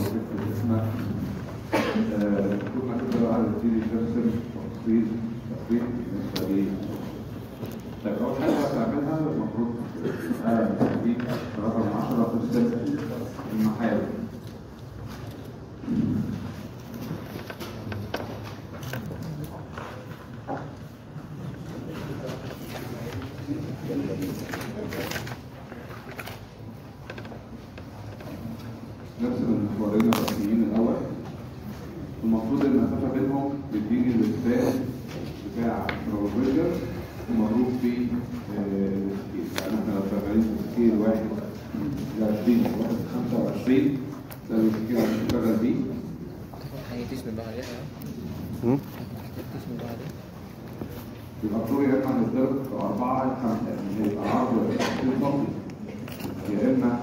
فكره اسمها آه، المفروض انك انت بقى تبتدي ترسم تفصيل تفصيل بالنسبه لي طيب اول حاجه هتعملها المفروض آه، دي 3 من 10 ترسم المحاور نرسم المحورين الرئيسيين الاول المفروض المسافه بينهم بتديني السبان بتاع البروبيجر ومضروب في آه، السكيل يعني احنا لو شغالين في سكيل واحد ل 20 واحد 25 ده السكيل اللي بنشتغل بيه هيتيس من بعض هم؟ هيتيس من بعض يبقى الطول يا اما هنضرب في 4 ل 5 يعني يبقى عرضه 20 سم يا اما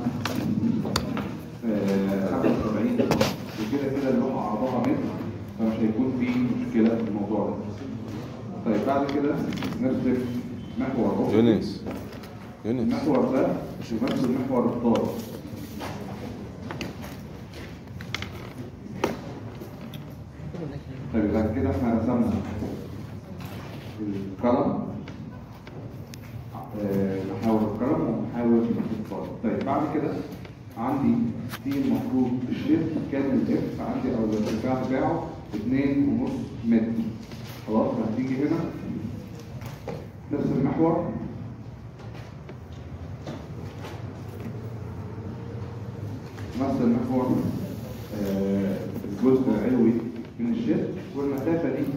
آه، 75 سم وكده كده اللوحه عرضها متر فمش هيكون في مشكله في الموضوع ده. طيب بعد كده نرسم محور أفقي. يونس يونس المحور ده مش يمثل محور الطار طيب بعد كده احنا رسمنا القلم آه، محاور القلم ومحاور الطار طيب بعد كده عندي في المفروض الشيفت كان الاف عندي او الارتفاع بتاعه 2.5 متر خلاص هتيجي هنا نفس المحور نفس المحور آه، الجزء العلوي من الشيفت والمسافة دي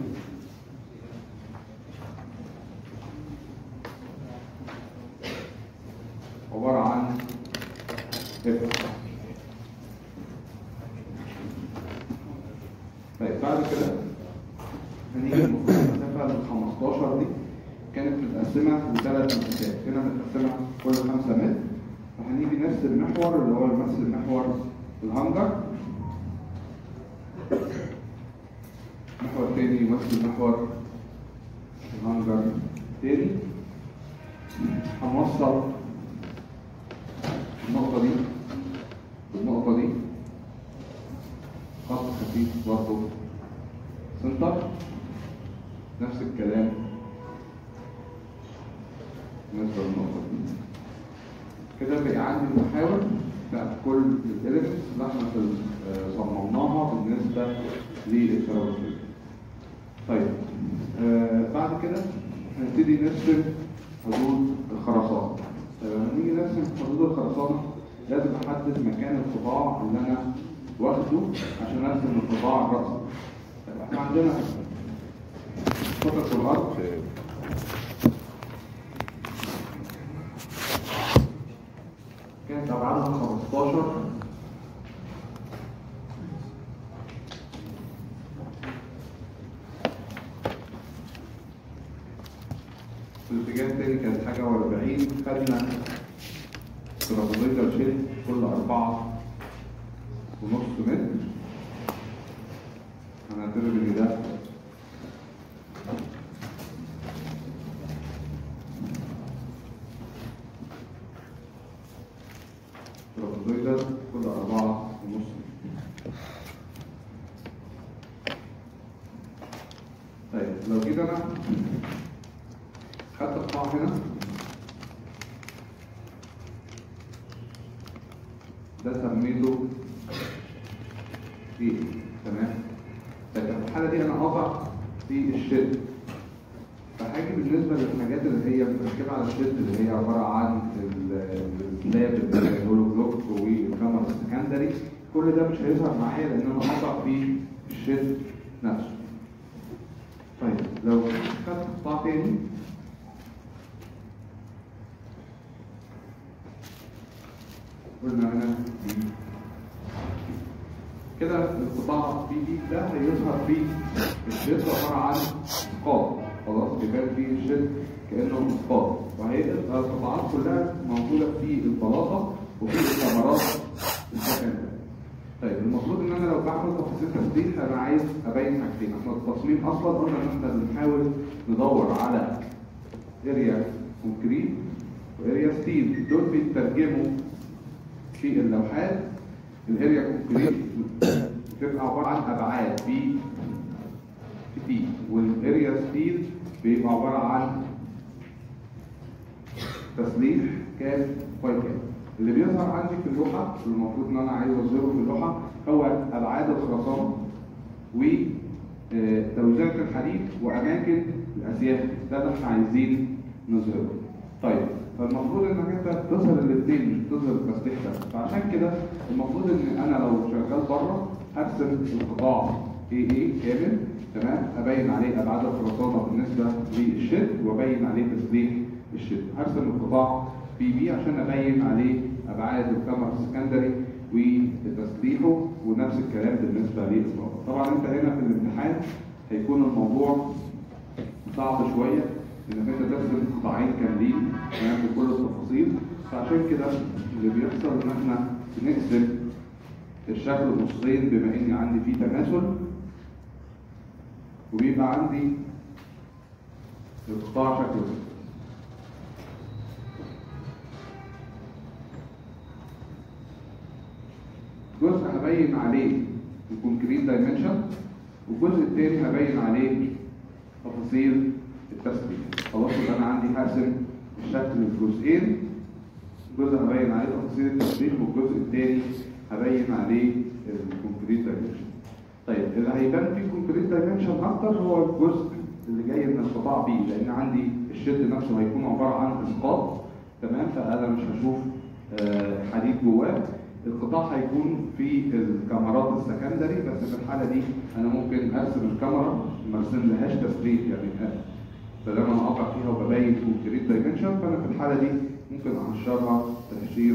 عبارة عن اف طيب بعد كده هنيجي المفروض المسافة ال 15 دي كانت متقسمة لثلاث مسافات هنا متقسمة كل 5 متر فهنيجي نفس المحور اللي هو يمثل محور الهنجر محور تاني يمثل محور الهنجر تاني هنوصل النقطة دي بالنقطة دي خط خفيف برضه سنتر نفس الكلام بالنسبة للنقطة دي كده بقى عندي المحاور بقى كل الاليمنتس اللي احنا في- آه، صممناها بالنسبة للترابيزية طيب آه بعد كده هنبتدي نرسم حدود الخرسانة طيب لما نيجي نرسم حدود الخرسانة لازم احدد مكان القطاع اللي انا واخده عشان ارسم القطاع الرأسي طيب احنا عندنا قطعة الأرض كانت أبعادها 15 في الاتجاه التاني كانت حاجة و40 خدنا ترابيزة شيل كل أربعة ونص متر هنعتبر إن ده ترابيزة كل أربعة ونص متر طيب لو جيت أنا خدت القاع هنا ده سميته ايه تمام طيب في الحاله دي انا قاطع في الشد فهاجي بالنسبه للحاجات اللي هي متركبه على الشد اللي هي عباره عن ال- السلاب اللي هي الهولو بلوك والكاميرا السكندري كل ده مش هيظهر معايا لان انا قاطع في الشد نفسه طيب لو خدت قطاع تاني قلنا هنا دي كده القطاع بي دي ده هيظهر فيه الشد عباره عن اسقاط خلاص يبان فيه الشد كانه اسقاط وهيبقى القطاعات كلها موجوده في البلاطه وفي الكاميرات السكندري طيب المفروض ان انا لو بعمل تفاصيل تسليح انا عايز ابين حاجتين احنا التصميم اصلا قلنا ان احنا بنحاول ندور على اريا كونكريت واريا ستيل دول بيترجموا في اللوحات الاريا كونكريت بتبقى عباره عن ابعاد بي في تي والاريا ستيل بيبقى عباره عن تسليح كام باي كام اللي بيظهر عندي في اللوحه اللي المفروض ان انا عايز اظهره في اللوحه هو ابعاد الخرسانه و آه، توزيعة الحديد واماكن الاسياخ ده اللي احنا عايزين نظهره طيب فالمفروض انك انت تظهر الاثنين مش تظهر التسليح بس فعشان كده المفروض ان انا لو شغال بره ارسم القطاع اي اي كامل تمام ابين عليه ابعاد الخرسانه بالنسبه للشد وابين عليه تسليح الشد ارسم القطاع بي بي عشان ابين عليه ابعاد الكاميرا السكندري وتسليحه ونفس الكلام بالنسبه للاصابه طبعا انت هنا في الامتحان هيكون الموضوع صعب شويه انك انت ترسم قطاعين كاملين تمام بكل التفاصيل فعشان كده اللي بيحصل ان احنا بنقسم الشكل نصين بما ان عندي فيه تماثل وبيبقى عندي القطاع شكله كده. جزء هبين عليه الكونكريت دايمنشن والجزء الثاني هبين عليه تفاصيل التسليح خلاص يبقى انا عندي هرسم الشكل الجزئين جزء هبين عليه تفاصيل التسليح والجزء الثاني هبين عليه الكونكريت دايمنشن طيب اللي هيبان فيه الكونكريت دايمنشن اكتر هو الجزء اللي جاي من القطاع بي لان عندي الشد نفسه هيكون عباره عن اسقاط تمام فانا مش هشوف آه، حديد جواه القطاع هيكون في الكاميرات السكندري بس في الحاله دي انا ممكن ارسم الكاميرا ما ارسم لهاش تسريب يعني فلما انا اقطع فيها وببين كونكريت دايمنشن فانا في الحاله دي ممكن اقشرها تهشير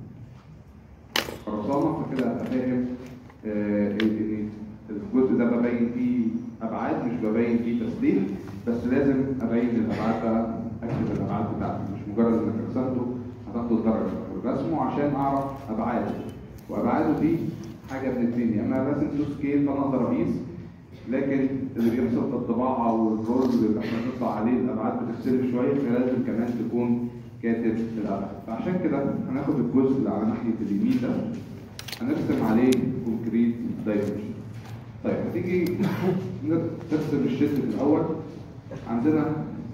خرسانه فكده ابقى فاهم آه، ان الجزء ده ببين فيه ابعاد مش ببين فيه تسليح بس لازم ابين الابعاد بقى اكتب الابعاد بتاعتي مش مجرد انك رسمته هتاخد الدرجه رسمه عشان اعرف ابعاده وابعاده دي حاجه من الاثنين يا اما راسم تو سكيل فانا اقدر اقيس لكن اللي بيحصل في الطباعه والرول اللي احنا بنطلع عليه الابعاد بتختلف شويه فلازم كمان تكون كاتب الابعاد فعشان كده هناخد الجزء اللي على ناحيه اليمين ده هنرسم عليه كونكريت دايمنشن طيب هتيجي ترسم الشد في الاول عندنا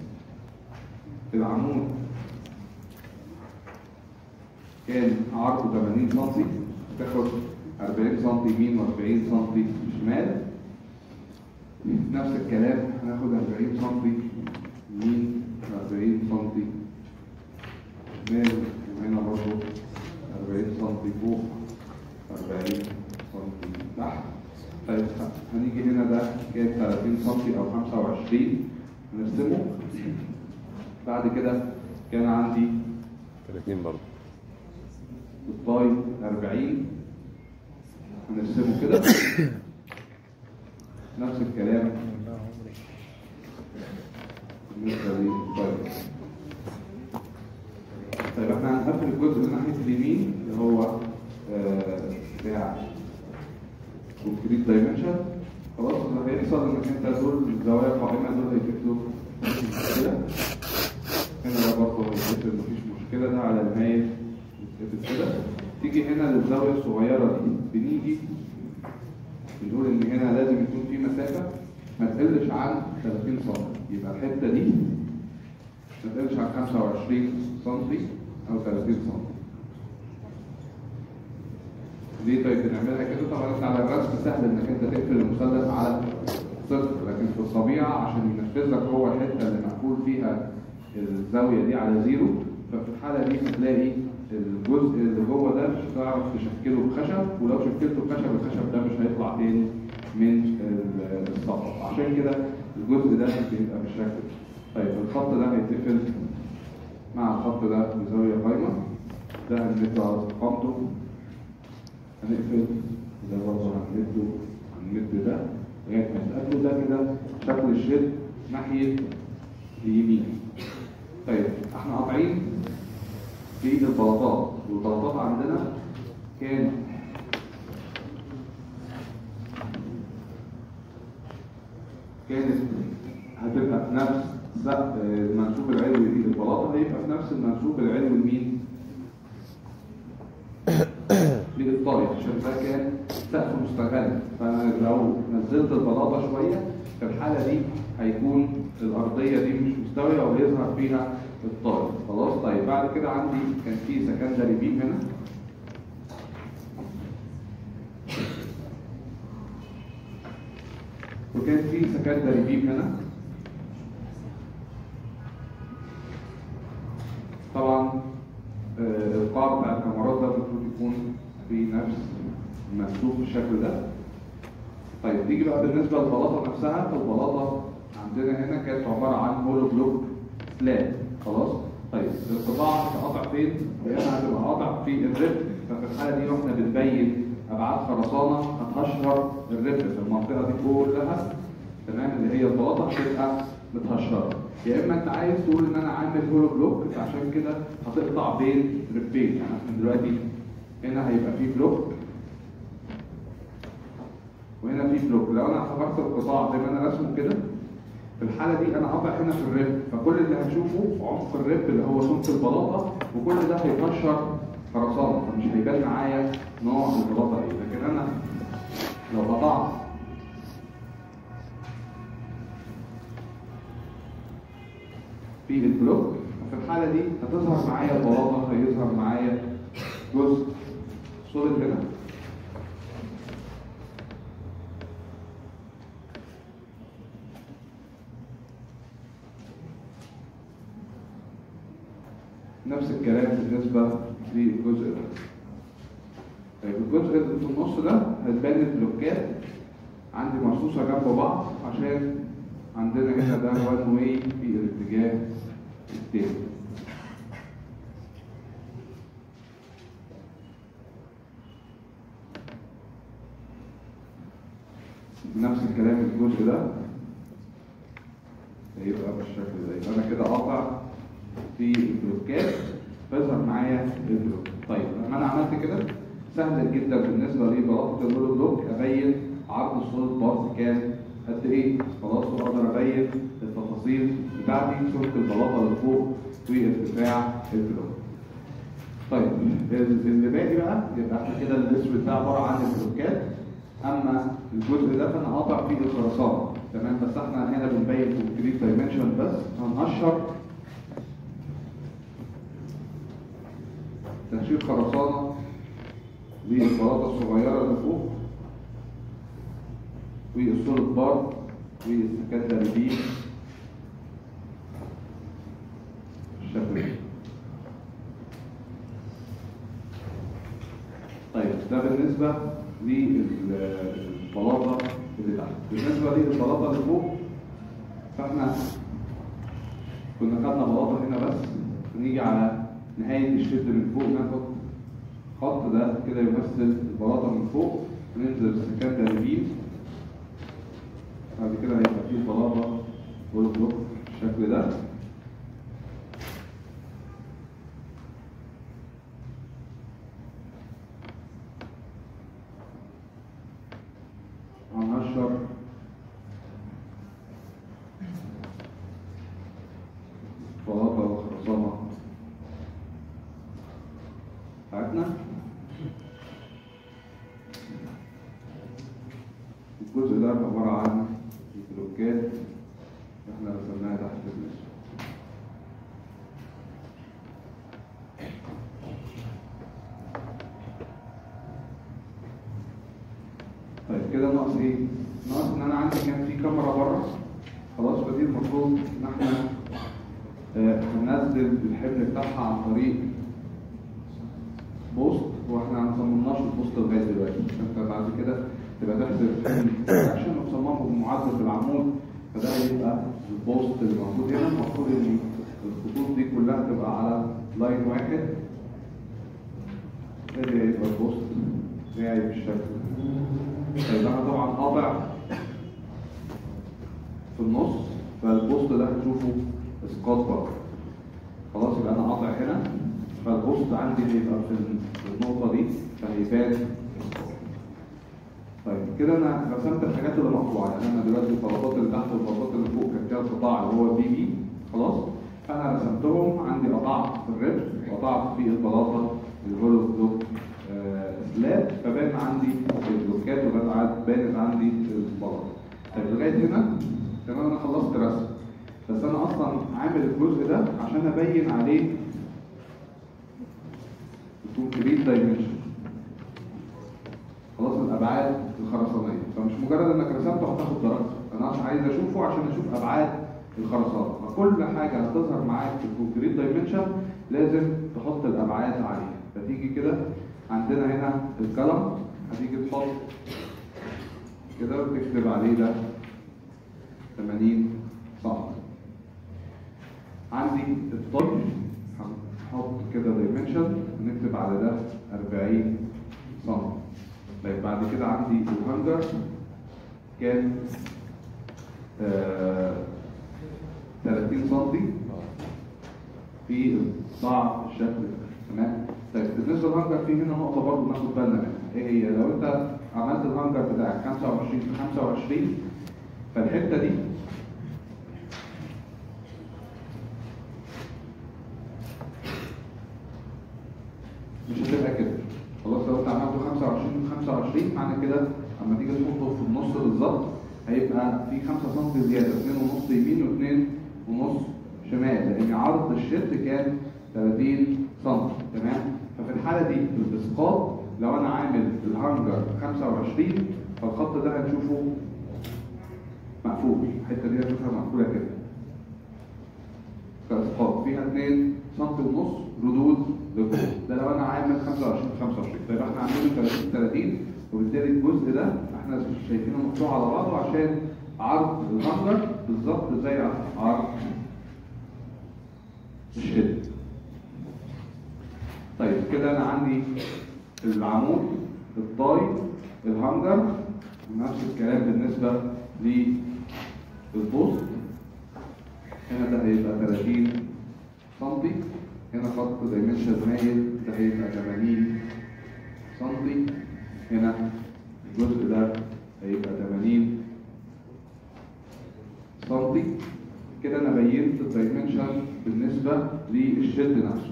العمود كان عرضه 80 سم تاخد 40 سم يمين و40 سم شمال نفس الكلام هناخد 40 سم يمين و40 سم شمال وهنا برضه 40 سم فوق 40 سم تحت طيب هنيجي هنا ده كام 30 سم او 25 هنرسمه بعد كده كان عندي 30 برضه الطاي 40 هنرسمه كده نفس الكلام بالنسبه للطاي طيب احنا هنقفل الجزء من ناحيه اليمين اللي هو آه، بتاع كونكريت دايمنشن خلاص اللي هيحصل انك انت دول الزوايا القائمه دول هيتقفلوا كده هنا ده برضه هيتقفل مفيش مشكله ده على المايل يتقفل كده تيجي هنا للزاويه الصغيره دي بنيجي بنقول ان هنا لازم يكون في مسافه ما تقلش عن 30 سم يبقى الحته دي ما تقلش عن 25 سم او 30 سم ليه طيب بنعملها كده طبعا انت على الرسم سهل انك انت تقفل المثلث على صفر لكن في الطبيعه عشان ينفذ لك هو الحته اللي مقفول فيها الزاويه دي على زيرو ففي الحاله دي هتلاقي الجزء اللي جوه ده مش هتعرف تشكله بخشب ولو شكلته بخشب الخشب ده مش هيطلع تاني من ال- السطح عشان كده الجزء ده بيبقى بالشكل ده. طيب الخط ده هيتقفل مع الخط ده بزاويه قايمه ده هنمده على استقامته هنقفل ده برضه هنمده هنمد ده لغايه ما يتقفل ده كده شكل الشد ناحيه اليمين طيب احنا قاطعين في البلاطات والبلاطات عندنا كان كانت هتبقى في نفس سقف المنسوب العلوي للبلاطه هيبقى في نفس المنسوب العلوي لمين؟ للطايف عشان ده كان سقف مستغل فانا لو نزلت البلاطه شويه في الحاله دي هيكون الارضيه دي مش مستويه وهيظهر فيها الطالب خلاص طيب بعد كده عندي كان في سكندري بيم هنا وكان في سكندري بيم هنا طبعا آه، القاع بتاع الكاميرات ده المفروض يكون في نفس المسلوك بالشكل ده طيب نيجي بقى بالنسبه للبلاطه نفسها البلاطه عندنا هنا كانت عباره عن هولو بلوك سلاب خلاص طيب القطاع هتقطع فين؟ يا اما هتبقى قاطع في الرب ففي الحاله دي واحنا بنبين ابعاد خرسانه هتهشر الرب في المنطقه دي كلها تمام اللي هي البلاطه هتبقى متهشره يا اما انت عايز تقول ان انا عامل هولو بلوك فعشان كده هتقطع بين ربين يعني احنا دلوقتي هنا هيبقى في بلوك وهنا في بلوك لو انا اعتبرت القطاع زي ما انا رسمه كده في الحاله دي انا قاطع هنا في الرب فكل اللي هتشوفه في عمق الرب اللي هو سمك البلاطه وكل ده هيكشر خرسانه فمش هيبان معايا نوع البلاطه ايه لكن انا لو قطعت في البلوك في الحاله دي هتظهر معايا البلاطه هيظهر معايا جزء صورة هنا نفس الكلام بالنسبة للجزء ده طيب الجزء اللي في النص ده هتبان البلوكات عندي مرصوصة جنب بعض عشان عندنا هنا ده وان واي في الاتجاه التاني نفس الكلام الجزء ده هيبقى بالشكل ده يبقى انا كده قاطع في البلوكات بظهر معايا البلوك طيب لما انا عملت كده سهل جدا بالنسبه لبلاطه الهولو بلوك ابين عرض السوليد بارت كام قد ايه خلاص واقدر ابين التفاصيل بتاعتي سمك البلاطه اللي فوق وارتفاع البلوك طيب ال- اللي باقي بقى يبقى احنا كده الاسم ده عباره عن البلوكات اما الجزء ده فانا قاطع فيه الخرسانه تمام بس احنا هنا بنبين كونكريت دايمنشن بس هنقشر تنشيط خرسانه للبلاطه الصغيره اللي فوق والسوليد بار والسكندري بيم بالشكل ده طيب ده بالنسبة للبلاطة اللي تحت بالنسبة للبلاطة اللي فوق فاحنا كنا خدنا بلاطة هنا بس نيجي على نهاية الشد من فوق ناخد خط ده كده يمثل البلاطة من فوق وننزل السكندري بيم بعد كده هيبقى فيه البلاطة والبلوك بالشكل ده هنشر بلاطة وخرسانة بتاعتنا الجزء ده عبارة عن البلوكات احنا رسمناها تحت الاسم طيب كده ناقص ايه؟ ناقص ان انا عندي كان في كاميرا بره خلاص فدي المفروض ان احنا آه، هننزل الحمل بتاعها عن طريق بوست واحنا ما صممناش البوست لغايه دلوقتي فانت بعد كده تبقى تحسب الحمل عشان نصممه بمعادله العمود فده هيبقى البوست اللي موجود هنا المفروض ان الخطوط دي كلها تبقى على لاين واحد ده هيبقى البوست بتاعي بالشكل ده طيب انا طبعا قاطع في النص فالبوست ده هتشوفه اسقاط بره خلاص يبقى انا قاطع هنا فالبوست عندي هيبقى في في النقطه دي فهيبان اسقاط طيب كده انا رسمت الحاجات اللي مقطوعه يعني انا دلوقتي البلاطات اللي تحت والبلاطات اللي فوق كان فيها القطاع اللي هو بي بي خلاص فانا رسمتهم عندي قطعت في الريب وقطعت في البلاطه الهولو بلوك آه، لاب فبان عندي البلوكات وبان بانت عندي البلاط طيب لغايه هنا تمام انا خلصت رسم بس انا اصلا عامل الجزء ده عشان ابين عليه الكونكريت دايمنشن خلاص الابعاد الخرسانيه فمش مجرد انك رسمته هتاخد درجه انا عايز اشوفه عشان اشوف ابعاد الخرسانه فكل حاجه هتظهر معاك في الكونكريت دايمنشن لازم تحط الابعاد عليها فتيجي كده عندنا هنا القلم هتيجي تحط كده وتكتب عليه ده 80 سم عندي الطي هنحط كده دايمنشن ونكتب على ده 40 سم طيب بعد كده عندي الهانجر كان آه 30 سم في القطاع الشكل ده تمام طيب بالنسبه للهانجر في هنا نقطه برضه ناخد بالنا منها ايه هي لو انت عملت الهانجر بتاعك 25 في 25 فالحته دي مش هتبقى كده خلاص لو انت عملته 25 في 25 معنى كده اما تيجي تحطه في النص بالظبط هيبقى في 5 سم زياده 2.5 يمين و2.5 شمال لان عرض الشد كان 30 سم تمام ففي الحاله دي في الاسقاط لو انا عامل الهانجر 25 فالخط ده هنشوفه مقفول الحته دي هنشوفها مقفوله كده كاسقاط فيها 2 سم ونص ردود لجوه ده لو انا عامل 25 25 طيب احنا عاملينه 30 30 وبالتالي الجزء ده احنا شايفينه مفتوح على بعضه عشان عرض الهانجر بالظبط زي عرض الشد طيب كده انا عندي العمود الطاي الهانجر نفس الكلام بالنسبه للبوست هنا ده هيبقى 30 سم هنا خط دايمنشن مايل ده هيبقى 80 سم هنا الجزء ده هيبقى 80 سم كده انا بينت الدايمنشن بالنسبه للشد نفسه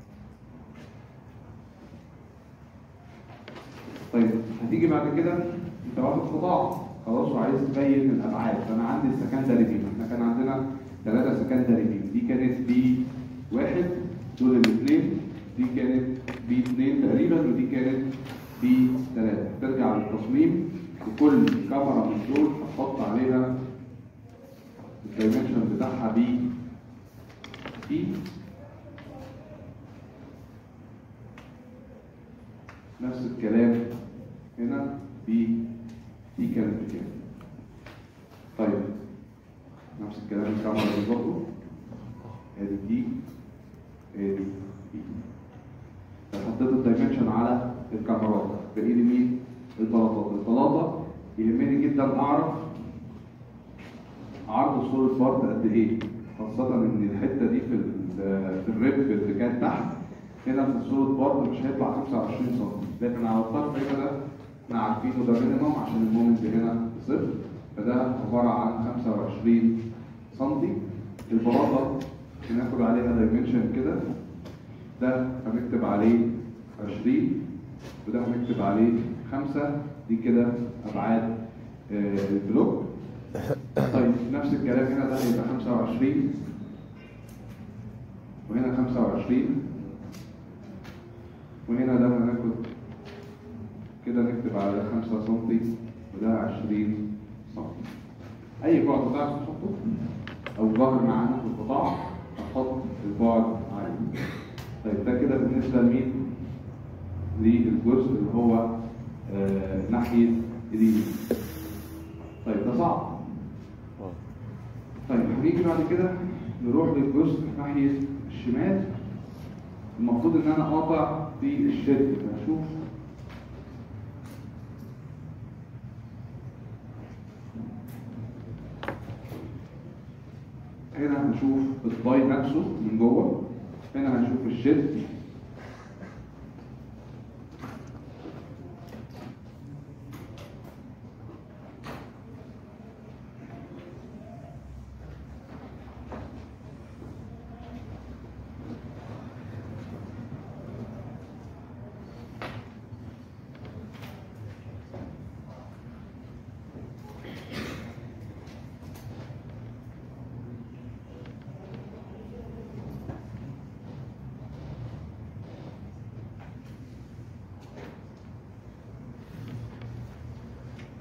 طيب هتيجي بعد كده انت واخد قطاع خلاص وعايز تبين الابعاد فانا عندي السكندري بيم احنا كان عندنا ثلاثه سكندري بيم دي كانت بي واحد دول الاثنين دي كانت بي اثنين تقريبا ودي كانت بي ثلاثه ترجع للتصميم وكل كاميرا من دول هتحط عليها الدايمنشن بتاعها بي اي نفس الكلام هنا بي دي كانت بكام طيب نفس الكلام الكاميرا دي برضه ادي دي ادي بي حطيت الدايمنشن على الكاميرات باقي لي مين البلاطات البلاطه يهمني جدا اعرف عرض الصورة بارت قد ايه خاصة ان الحتة دي في في الريب اللي كان تحت هنا في صورة بارت مش هيطلع 25 سم لكن على الطرف هنا ده احنا عارفينه ده مينيمم عشان المومنت هنا صفر فده عبارة عن 25 سم البلاطة هناخد عليها دايمنشن كده ده هنكتب عليه 20 وده هنكتب عليه 5 دي كده ابعاد آه البلوك طيب نفس الكلام هنا ده هيبقى 25 وهنا 25 وهنا ده هناخد كده نكتب على ده 5 سم وده 20 سم اي بعد تعرف تحطه او ظاهر معانا في القطاع هتحط البعد عليه طيب ده كده بالنسبه لمين؟ للجزء اللي هو آه ناحيه اليمين طيب ده صعب طيب هنيجي بعد كده نروح للجزء ناحية الشمال المفروض ان انا قاطع في الشد هشوف هنا هنشوف الضاي نفسه من جوه هنا هنشوف الشد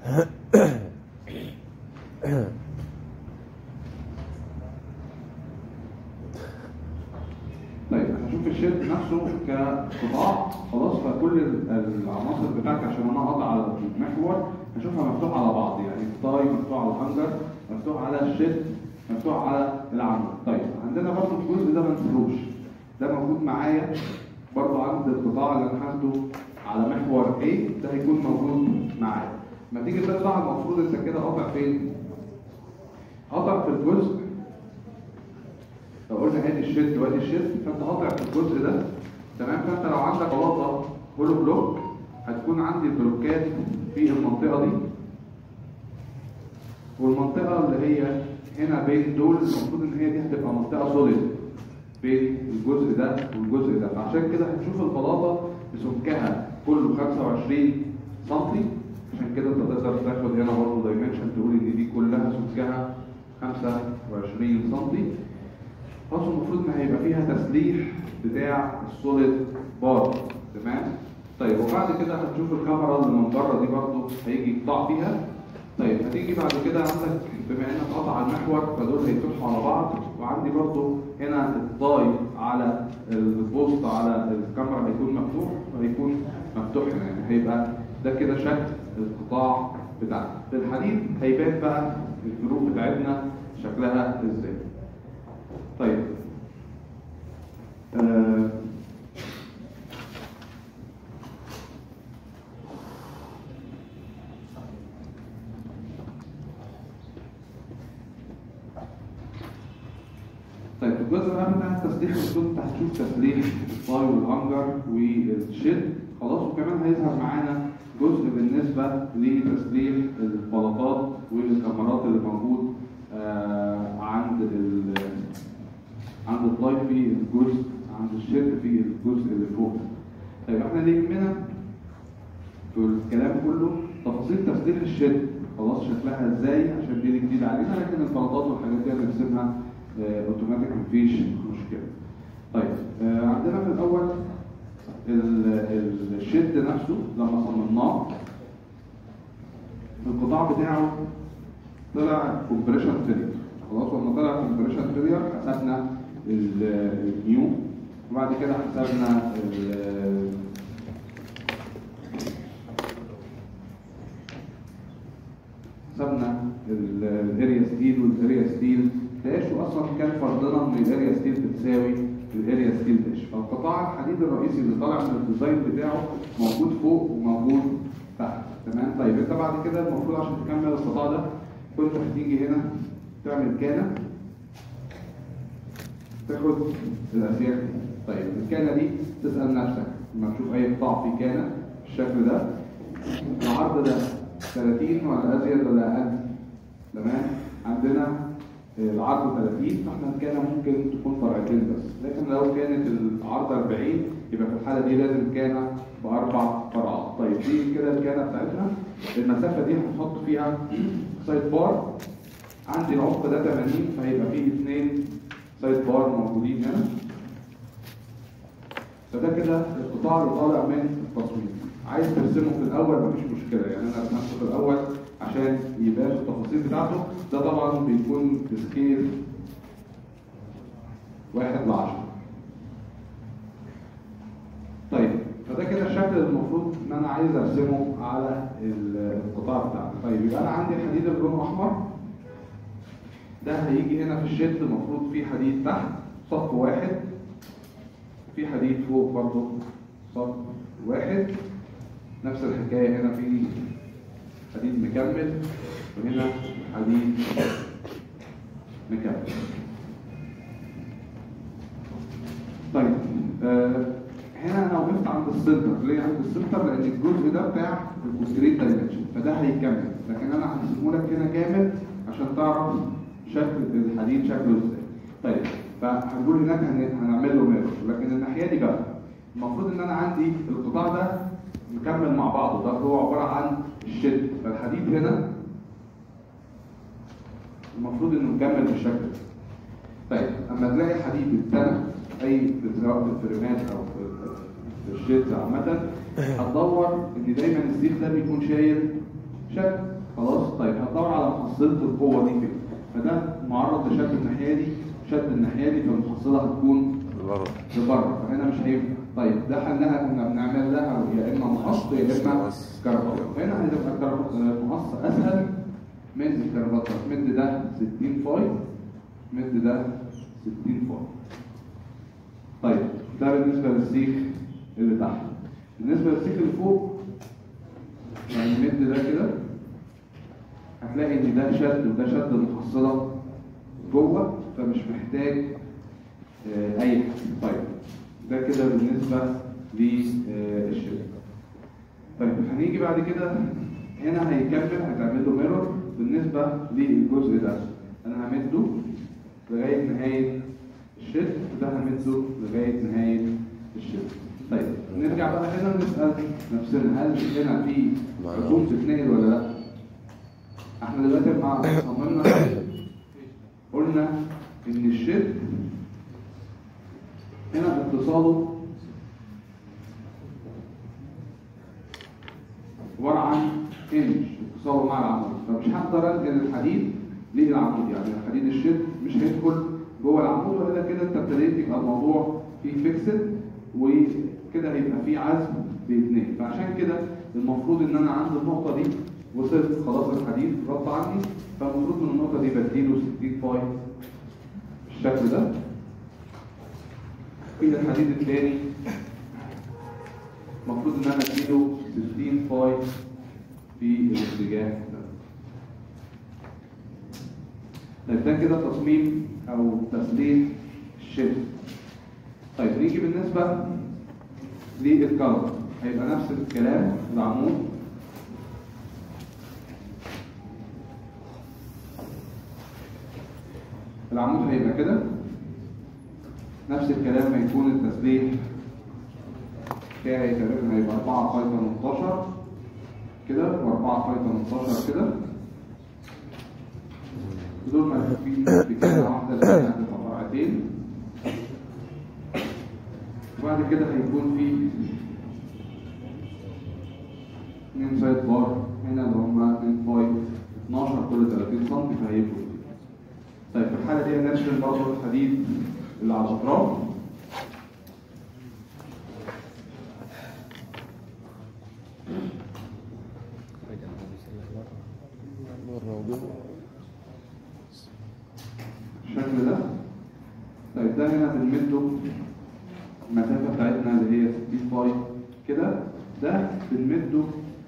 طيب هنشوف الشيت نفسه كقطاع خلاص فكل ال- العناصر بتاعتي عشان انا اقطع على المحور هشوفها مفتوحه على بعض يعني الطاي مفتوح على الهنجر مفتوح على الشيت مفتوح على العمود طيب عندنا برضه الجزء ده منفروش ده موجود معايا برضه عند القطاع اللي انا هاخده على محور A ده هيكون موجود معايا لما تيجي تطلع المفروض انت كده قاطع فين؟ قاطع في الجزء لو قلنا ادي الشد وادي الشد فانت قاطع في الجزء ده تمام فانت لو عندك بلاطه هولو بلوك هتكون عندي البلوكات في المنطقه دي والمنطقه اللي هي هنا بين دول المفروض ان هي دي هتبقى منطقه سوليد بين الجزء ده والجزء ده فعشان كده هتشوف البلاطه بسمكها كله 25 سم عشان كده انت تقدر تاخد هنا برضه دايمنشن تقول ان دي كلها سمكها 25 سم خلاص المفروض ما هيبقى فيها تسليح بتاع السوليد بار تمام طيب وبعد كده هتشوف الكاميرا اللي من بره دي برضه هيجي يقطع فيها طيب هتيجي بعد كده عندك بما انك قطع المحور فدول هيتفتحوا على بعض وعندي برضه هنا الضاي على البوست على الكاميرا هيكون مفتوح وهيكون مفتوح هنا يعني هيبقى ده كده شكل القطاع بتاعنا في الحديد هيبان بقى الجروب بتاعتنا شكلها ازاي طيب آه طيب الجزء بقى بتاع التسليح المفروض انت هتشوف تسليح الطاي والهنجر والشد خلاص وكمان هيظهر معانا جزء بالنسبه لتسليح البلاطات والكاميرات اللي موجود آه عند ال عند الطاي في الجزء عند الشد في الجزء اللي فوق طيب احنا اللي يهمنا في الكلام كله تفاصيل تسليح الشد خلاص شكلها ازاي عشان دي جديده علينا لكن البلاطات والحاجات دي هنرسمها آه، اوتوماتيك مفيش مشكله. طيب آه، عندنا في الاول ال- ال- الشد نفسه لما صممناه القطاع بتاعه طلع كومبريشن فيلير خلاص لما طلع كومبريشن فيلير حسبنا ال- النيو وبعد كده حسبنا ال- حسبنا ال- الاريا ستيل والاريا ستيل داش واصلا كان فرضنا ان الاريا ستيل بتساوي الاريا ستيل داش فالقطاع الحديد الرئيسي اللي طالع من الديزاين بتاعه موجود فوق وموجود تحت تمام طيب انت بعد كده المفروض عشان تكمل القطاع ده كنت هتيجي هنا تعمل كانه تاخد الاسياخ دي طيب الكانه دي تسال نفسك لما تشوف اي قطاع فيه كانه بالشكل ده العرض ده 30 ولا ازيد ولا اقل تمام عندنا العرض 30 فاحنا الكانه ممكن تكون فرعتين بس لكن لو كانت العرض 40 يبقى في الحاله دي لازم كانه باربع فرعات طيب دي كده الكانه بتاعتنا المسافه دي هنحط فيها سايد بار عندي العمق ده 80 فهيبقى فيه اثنين سايد بار موجودين هنا فده كده القطاع اللي طالع من التصميم عايز ترسمه في الاول مفيش مشكله يعني انا رسمته في الاول عشان يبان التفاصيل بتاعته ده طبعا بيكون بسكيل واحد لعشرة طيب فده كده الشكل المفروض ان انا عايز ارسمه على ال- القطاع بتاعنا طيب يبقى انا عندي الحديد اللي لونه احمر ده هيجي هنا في الشد المفروض فيه حديد تحت صف واحد في حديد فوق برضه صف واحد نفس الحكاية هنا في حديد مكمل وهنا حديد مكمل طيب آه هنا انا وقفت عند السنتر ليه عند السنتر لان الجزء ده بتاع الكونكريت دايمنشن فده هيكمل لكن انا هرسمه لك هنا كامل عشان تعرف شكل الحديد شكله ازاي طيب فهنقول هناك هن- هنعمل له ميرور لكن الناحيه دي بقى المفروض ان انا عندي القطاع ده مكمل مع بعضه ده هو عباره عن الشد فالحديد هنا المفروض انه مكمل بالشكل ده طيب اما تلاقي حديد اتنى اي سواء في الفريمات او في في الشيتس عامه هتدور ان دايما السيخ ده بيكون شايل شد خلاص طيب هتدور على محصله القوه دي فين فده معرض لشد الناحيه دي شد الناحيه دي فالمحصله هتكون بره لبره فهنا مش هينفع طيب ده حلها كنا بنعمل لها يا اما مقص يا اما كربات هنا هتبقى الكربات مقص اسهل من الكربات مد ده 60 فاي مد ده 60 فاي طيب ده بالنسبه للسيخ اللي تحت بالنسبه للسيخ اللي فوق يعني مد ده كده هتلاقي ان ده شد وده شد المحصله جوه فمش محتاج آه، اي حاجه طيب ده كده بالنسبه للشد طيب هنيجي بعد كده هنا هيكمل هتعمل له ميرور بالنسبه للجزء ده انا همده لغايه نهايه الشد وده همده لغايه نهايه الشد طيب نرجع بقى هنا نسال نفسنا هل هنا في رسوم تتنقل ولا لا؟ احنا دلوقتي مع صممنا قلنا ان الشد هنا اتصاله عباره عن انش اتصاله مع العمود فمش هقدر انقل الحديد للعمود يعني الحديد الشد مش هيدخل جوه العمود ولا كده انت ابتديت يبقى الموضوع فيه فيكسد وكده هيبقى فيه عزم باثنين فعشان كده المفروض ان انا عند النقطه دي وصلت خلاص الحديد غطى عني فالمفروض من النقطه دي بديله 60 باي بالشكل ده في الحديد الثاني المفروض ان انا اديله 60 باي في الاتجاه ده طيب ده كده تصميم او تسليح الشد طيب نيجي بالنسبه للكلر هيبقى نفس الكلام العمود العمود هيبقى كده نفس الكلام هيكون التسليح بتاعي تقريبا هيبقى 4 فاي 18 كده و4 فاي 18 كده دول ملفوفين بكده واحده اللي هي هتبقى فرعتين وبعد كده هيكون في اتنين سايد بار هنا اللي هما 2 فاي 12 كل 30 سم فهيبقوا طيب في الحاله دي هنرسم برضه الحديد اللي على الاطراف بره وجوه الشكل ده طيب ده هنا بنمده المسافه بتاعتنا اللي هي 60 باي كده ده بنمده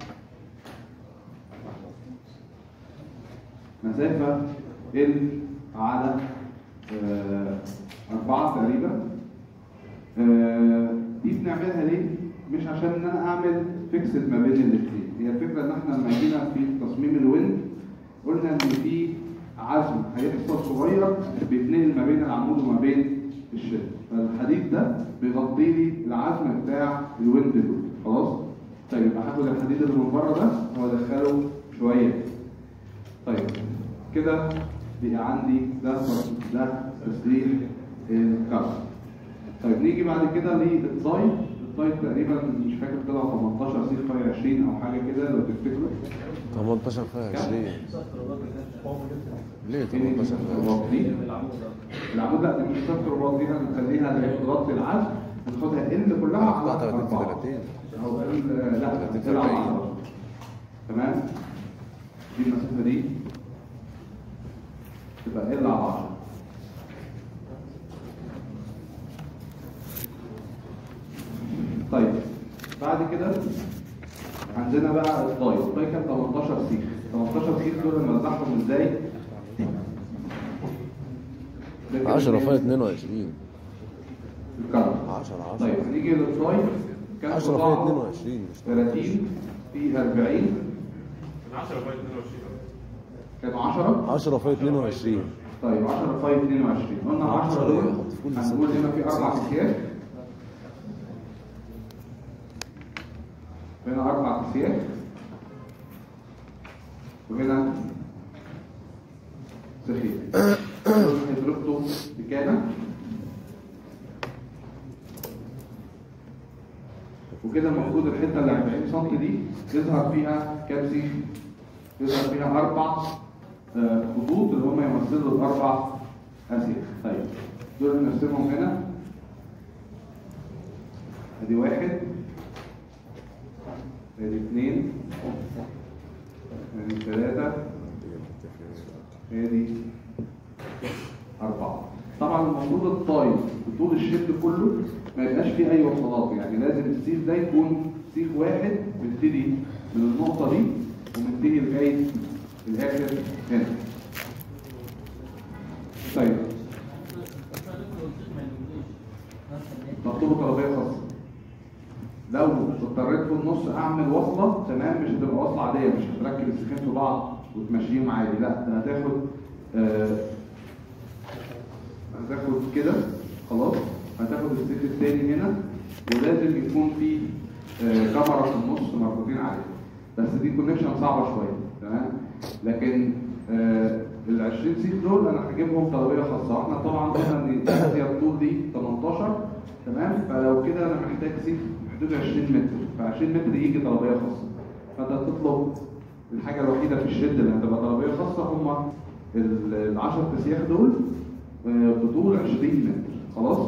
مسافه ال على آه، أربعة تقريبا آه، دي بنعملها ليه؟ مش عشان ان انا اعمل فيكسد ما بين الاثنين هي الفكره ان احنا لما جينا في تصميم الويند قلنا ان في عزم هيحصل صغير بيتنقل ما بين العمود وما بين الشد فالحديد ده بيغطي لي العزم بتاع الويند دول خلاص طيب يبقى هاخد الحديد اللي من بره ده وادخله شويه طيب كده بقى عندي ده ده تسليح الكارت طيب نيجي بعد كده للطاي الطاي تقريبا مش فاكر طلع 18 سيخ فاي 20 او حاجه كده لو تفتكروا 18 فيها 20 ليه 18 فيها 20 الرباط دي العمود لا دي مش صفر الرباط دي هنخليها اللي هي تغطي العزم وناخدها ال كلها على 34 في 4 30 او ال- لا 30 في تلعب 40. 10 تمام دي المسافه دي تبقى ال على 10 طيب بعد كده عندنا بقى الطاي الطاي كان 18 سيخ 18 سيخ دول نوزعهم ازاي؟ ده كده 10 فيها إيه؟ 22 الكرم 10 10 طيب نيجي للطاي كان 10 فيها قطاعه 22 مش 30 في 40 10 باي 22 كانوا 10 10 فيها 22 طيب 10 فاي 22 قلنا 10 دول حط في كل هنقول ستة. هنا في اربع سياخ هنا اربع سياخ وهنا سخيف دول هيتربطوا بكانه وكده المفروض الحته اللي 40 سم دي يظهر فيها كام سيخ يظهر فيها اربع آه، خطوط اللي هم يمثلوا الاربع اسياخ طيب دول نرسمهم هنا ادي واحد ادي اثنين ادي ثلاثة ادي أربعة طبعا المفروض الطايف بطول الشد كله ما يبقاش فيه أي وصلات يعني لازم السيخ ده يكون سيخ واحد بيبتدي من النقطة دي ومنتهي لغاية الآخر هنا طيب مكتوب طلبية خاصة لو اضطريت في النص اعمل وصله تمام مش هتبقى وصله عاديه مش هتركب السيخين في بعض وتمشيهم عادي لا ده هتاخد آه هتاخد كده خلاص هتاخد السيخ التاني هنا ولازم يكون في آه كاميرا في النص مربوطين عليه بس دي كونكشن صعبه شويه تمام لكن آه ال 20 سيخ دول انا هجيبهم طلبيه خاصه احنا طبعا قلنا ان هي الطول دي 18 تمام فلو كده انا محتاج سيخ حدود 20 متر ف 20 متر يجي طلبيه خاصه فانت تطلب الحاجه الوحيده في الشد اللي هتبقى طلبيه خاصه هم ال 10 تسياخ دول آه، بطول 20 متر خلاص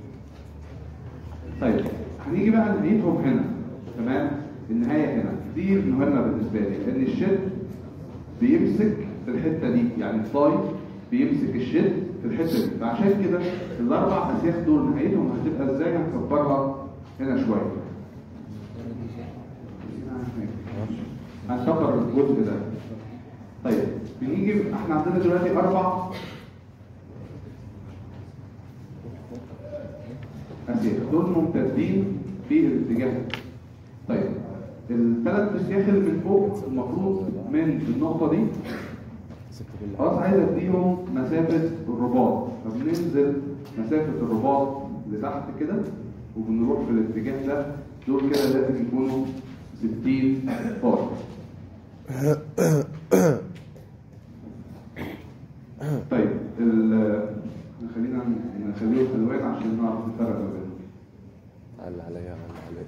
طيب هنيجي بقى نهايتهم هنا تمام النهايه هنا دي مهمه بالنسبه لي لان الشد بيمسك في الحته دي يعني الطاي بيمسك الشد في الحته دي فعشان كده الاربع اسياخ دول نهايتهم هتبقى ازاي هنكبرها هنا شويه هنكبر الجزء ده طيب بنيجي احنا عندنا دلوقتي اربع اسياخ دول ممتدين في الاتجاه ده. طيب الثلاث اسياخ اللي من فوق المفروض من النقطه دي خلاص عايز اديهم مسافه الرباط فبننزل مسافه الرباط لتحت كده وبنروح في الاتجاه ده دول كده لازم يكونوا 60 فار طيب ال خلينا نخليهم الوان عشان نعرف نفرق ما بينهم على عليا على عليا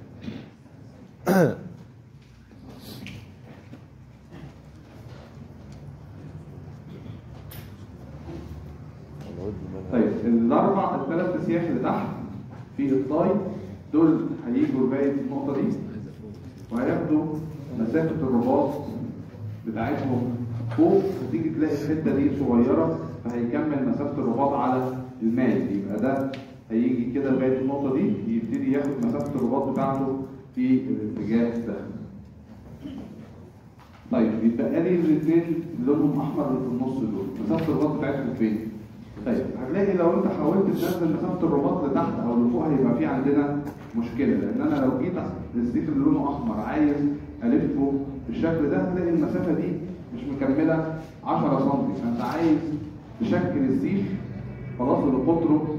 انا ودي منها طيب الاربع الثلاث اسياخ اللي تحت في الطاي دول هيجوا لغايه النقطه دي وهياخدوا مسافه الرباط بتاعتهم فوق وتيجي تلاقي الحته دي صغيره فهيكمل مسافه الرباط على المايل يبقى ده هيجي كده لغايه النقطه دي يبتدي ياخد مسافه الرباط بتاعته في الاتجاه ده طيب يبقى لي الاثنين اللي لونهم احمر اللي في النص دول مسافه الرباط بتاعتهم فين؟ طيب هتلاقي لو انت حاولت تنزل مسافه الرباط لتحت او لفوق هيبقى في عندنا مشكله لان انا لو جيت للسيخ اللي لونه احمر عايز الفه بالشكل ده هتلاقي المسافه دي مش مكمله 10 سم فانت عايز تشكل السيخ خلاص اللي قطره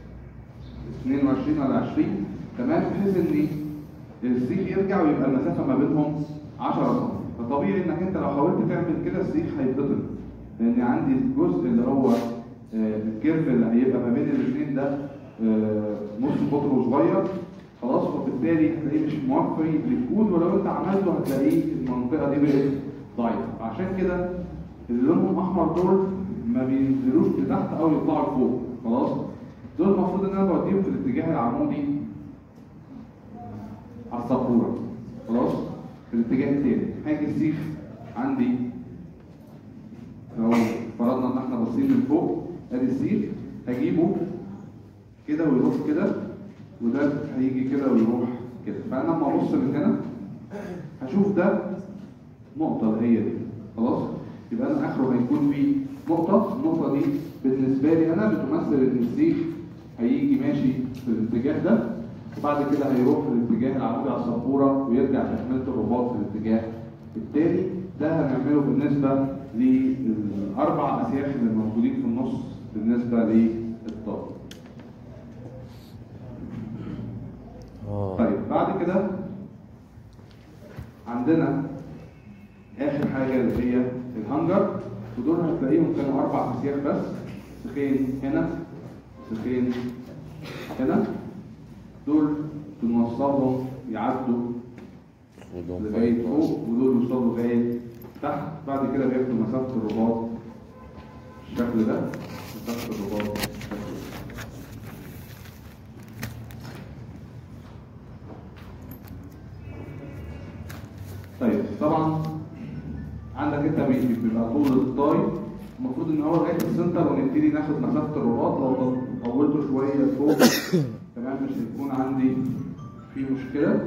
22 ولا 20 تمام بحيث ان السيخ يرجع ويبقى المسافه ما بينهم 10 سم فطبيعي انك انت لو حاولت تعمل كده السيخ هيتقطم لان عندي الجزء اللي هو آه، الكيرف اللي هيبقى ما بين الاثنين ده آه، نص قطره صغير خلاص وبالتالي هتلاقيه مش موفي للكود ولو انت عملته هتلاقيه المنطقه دي بقت ضعيفه عشان كده اللي لونهم احمر دول ما بينزلوش لتحت او يطلعوا لفوق خلاص دول المفروض ان انا بوديهم في الاتجاه العمودي على السبوره خلاص في الاتجاه التاني هاجي السيخ عندي لو فرضنا ان احنا باصين من فوق ادي السيخ هجيبه كده ويروح كده وده هيجي كده ويروح كده فانا لما ابص من هنا هشوف ده نقطة اللي هي دي خلاص يبقى انا اخره هيكون في نقطة النقطة دي بالنسبة لي انا بتمثل ان السيخ هيجي ماشي في الاتجاه ده وبعد كده هيروح في الاتجاه العمودي على السبورة ويرجع تكملة الرباط في الاتجاه التاني ده هنعمله بالنسبة للأربع أسياخ اللي موجودين في النص بالنسبة للطاقة اه طيب بعد كده عندنا اخر حاجه اللي هي الهانجر ودول هتلاقيهم كانوا اربع اسياخ بس سيخين هنا سيخين هنا دول بنوصلهم يعدوا ودهم لغايه فوق ودول يوصلوا لغايه تحت بعد كده بياخدوا مسافة الرباط بالشكل ده مسافة الرباط بالشكل ده طيب طبعا عندك انت بي- بيبقى طول الطاي المفروض ان هو لغايه السنتر ونبتدي ناخد مسافه الرباط لو طولته شويه لفوق تمام مش هيكون عندي في مشكله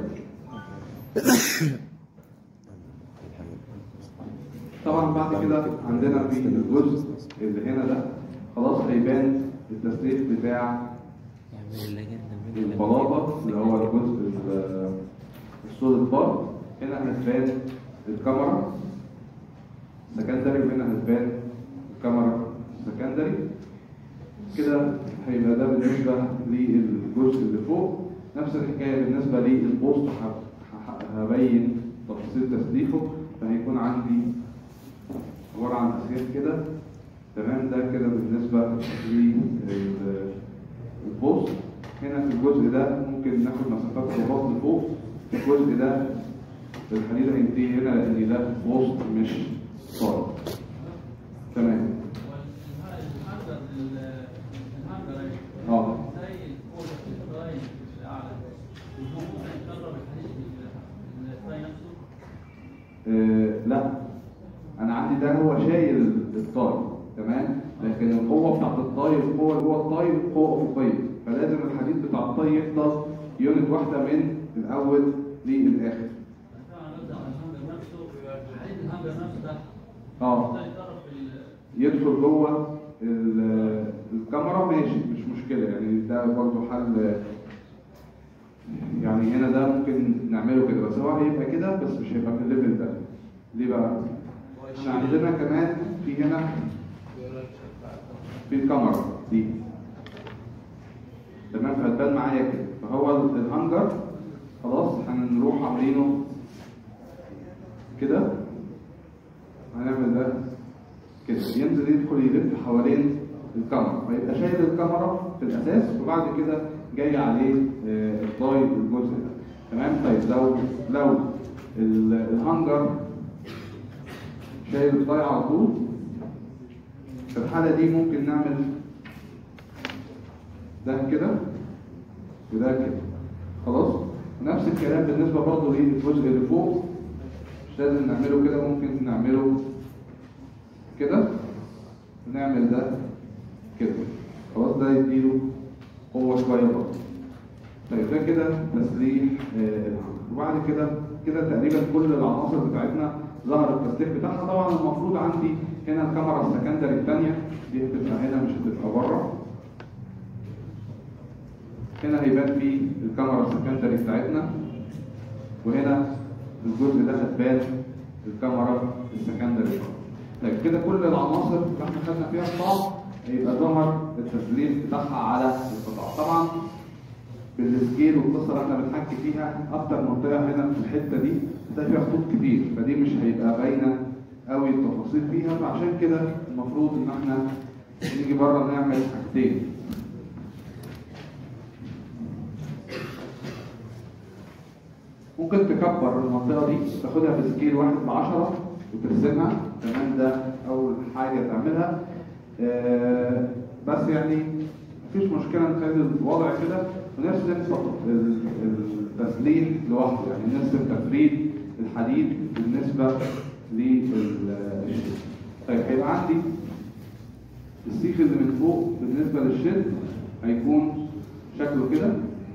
طبعا بعد كده عندنا في الجزء اللي هنا ده خلاص هيبان التسليك بتاع يعمل اللجنة من البلاطه اللي هو الجزء ال- السوليد بار هنا هتبان الكاميرا سكندري وهنا هتبان الكاميرا سكندري كده هيبقى ده بالنسبه للجزء اللي فوق نفس الحكايه بالنسبه للبوست ه- ه- هبين تفاصيل تسليحه فهيكون عندي عباره عن اسياس كده تمام ده كده بالنسبه للبوست هنا في الجزء ده ممكن ناخد مسافات رباط لفوق في الجزء ده الحديد هينتهي هنا لان ده بوست مش صارم تمام اه آه، لا انا عندي ده هو شايل الطاي تمام لكن القوه بتاعت الطاي القوه جوه الطاي قوه افقيه فلازم الحديد بتاع الطاي يفضل يونت واحده من الاول للاخر اه يدخل جوه ال- الكاميرا ماشي مش مشكله يعني ده برضه حل يعني هنا ده ممكن نعمله كده بس هو هيبقى كده بس مش هيبقى في الليفل ده ليه بقى؟ احنا عندنا كمان في هنا في الكاميرا دي تمام فهتبان معايا كده فهو ال- الهانجر خلاص هنروح عاملينه كده هنعمل ده كده ينزل يدخل يلف حوالين الكاميرا فيبقى شايل الكاميرا في الاساس وبعد كده جاي عليه آه، الطاي الجزء ده تمام طيب لو لو ال- الهانجر شايل الطاي على طول في الحاله دي ممكن نعمل ده كده وده كده خلاص نفس الكلام بالنسبه برضه للجزء اللي فوق مش لازم نعمله كده ممكن نعمله كده ونعمل ده كده خلاص ده يديله قوة شوية برضه طيب ده كده تسليح آه، الهانجر وبعد كده كده تقريبا كل العناصر بتاعتنا ظهر التسليح بتاعها طبعا المفروض عندي هنا الكاميرا السكندري الثانية دي هتبقى هنا مش هتبقى بره هنا هيبان فيه الكاميرا السكندري بتاعتنا وهنا الجزء ده هتبان الكاميرا السكندري طيب كده كل العناصر اللي احنا خدنا فيها القطاع هيبقى ظهر التسليح بتاعها على القطاع طبعا بالسكيل والقصه اللي احنا بنحكي فيها اكتر منطقه هنا في الحته دي هتلاقي فيها خطوط كتير فدي مش هيبقى باينه قوي التفاصيل فيها فعشان كده المفروض ان احنا نيجي بره نعمل حاجتين ممكن تكبر المنطقة دي تاخدها بسكيل واحد لعشرة وترسمها تمام ده أول حاجة تعملها آه بس يعني مفيش مشكلة نخلي الوضع كده ونرسم فقط ال- التسليح لوحده يعني نرسم تفريد الحديد بالنسبة للشد طيب هيبقى عندي السيخ اللي من فوق بالنسبة للشد هيكون شكله كده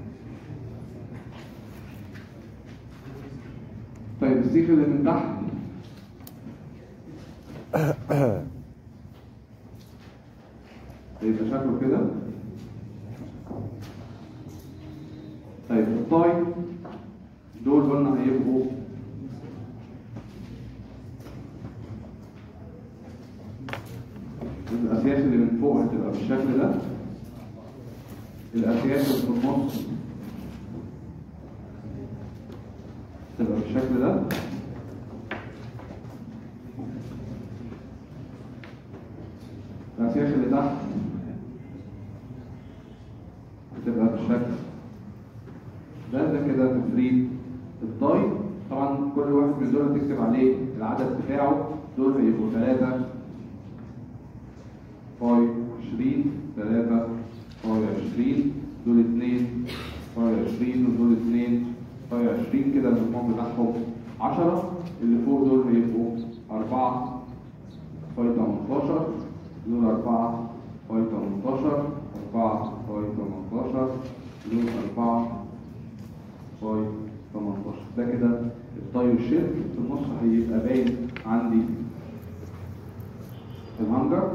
طيب السيخ اللي من تحت هيبقى شكله كده طيب الطاي دول قلنا هيبقوا الاسياس اللي من فوق هتبقى بالشكل ده الاسياس اللي في النص تبقى بالشكل ده الأسياخ اللي تحت بتبقى بالشكل ده ده كده تفريد الطاي طبعا كل واحد من دول تكتب عليه العدد بتاعه دول هيبقوا 3 باي 20 3 باي 20 دول 2 باي 20 ودول 2 باي 20 كده المجموع بتاعهم 10 اللي فوق دول هيبقوا 4 باي 18 دول 4 باي 18 4 باي 18 دول 4 باي 18 ده كده الطايو شيب في النص هيبقى باين عندي الهانجر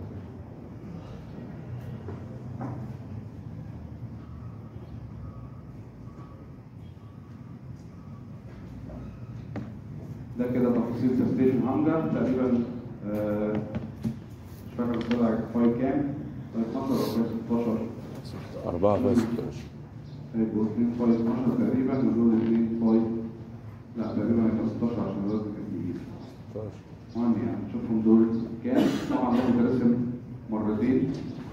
ده كده تفاصيل سستيشن هانجر تقريبا آه، مش فاكر طلع فاي كام فاي 12 او فاي 16 أربعة بس هيبقوا 2 فاي 12 تقريبا ودول 2 فاي لا تقريبا هيبقى 16 عشان الوزن كان كبير المهم يعني نشوفهم دول كام طبعا ده مترسم مرتين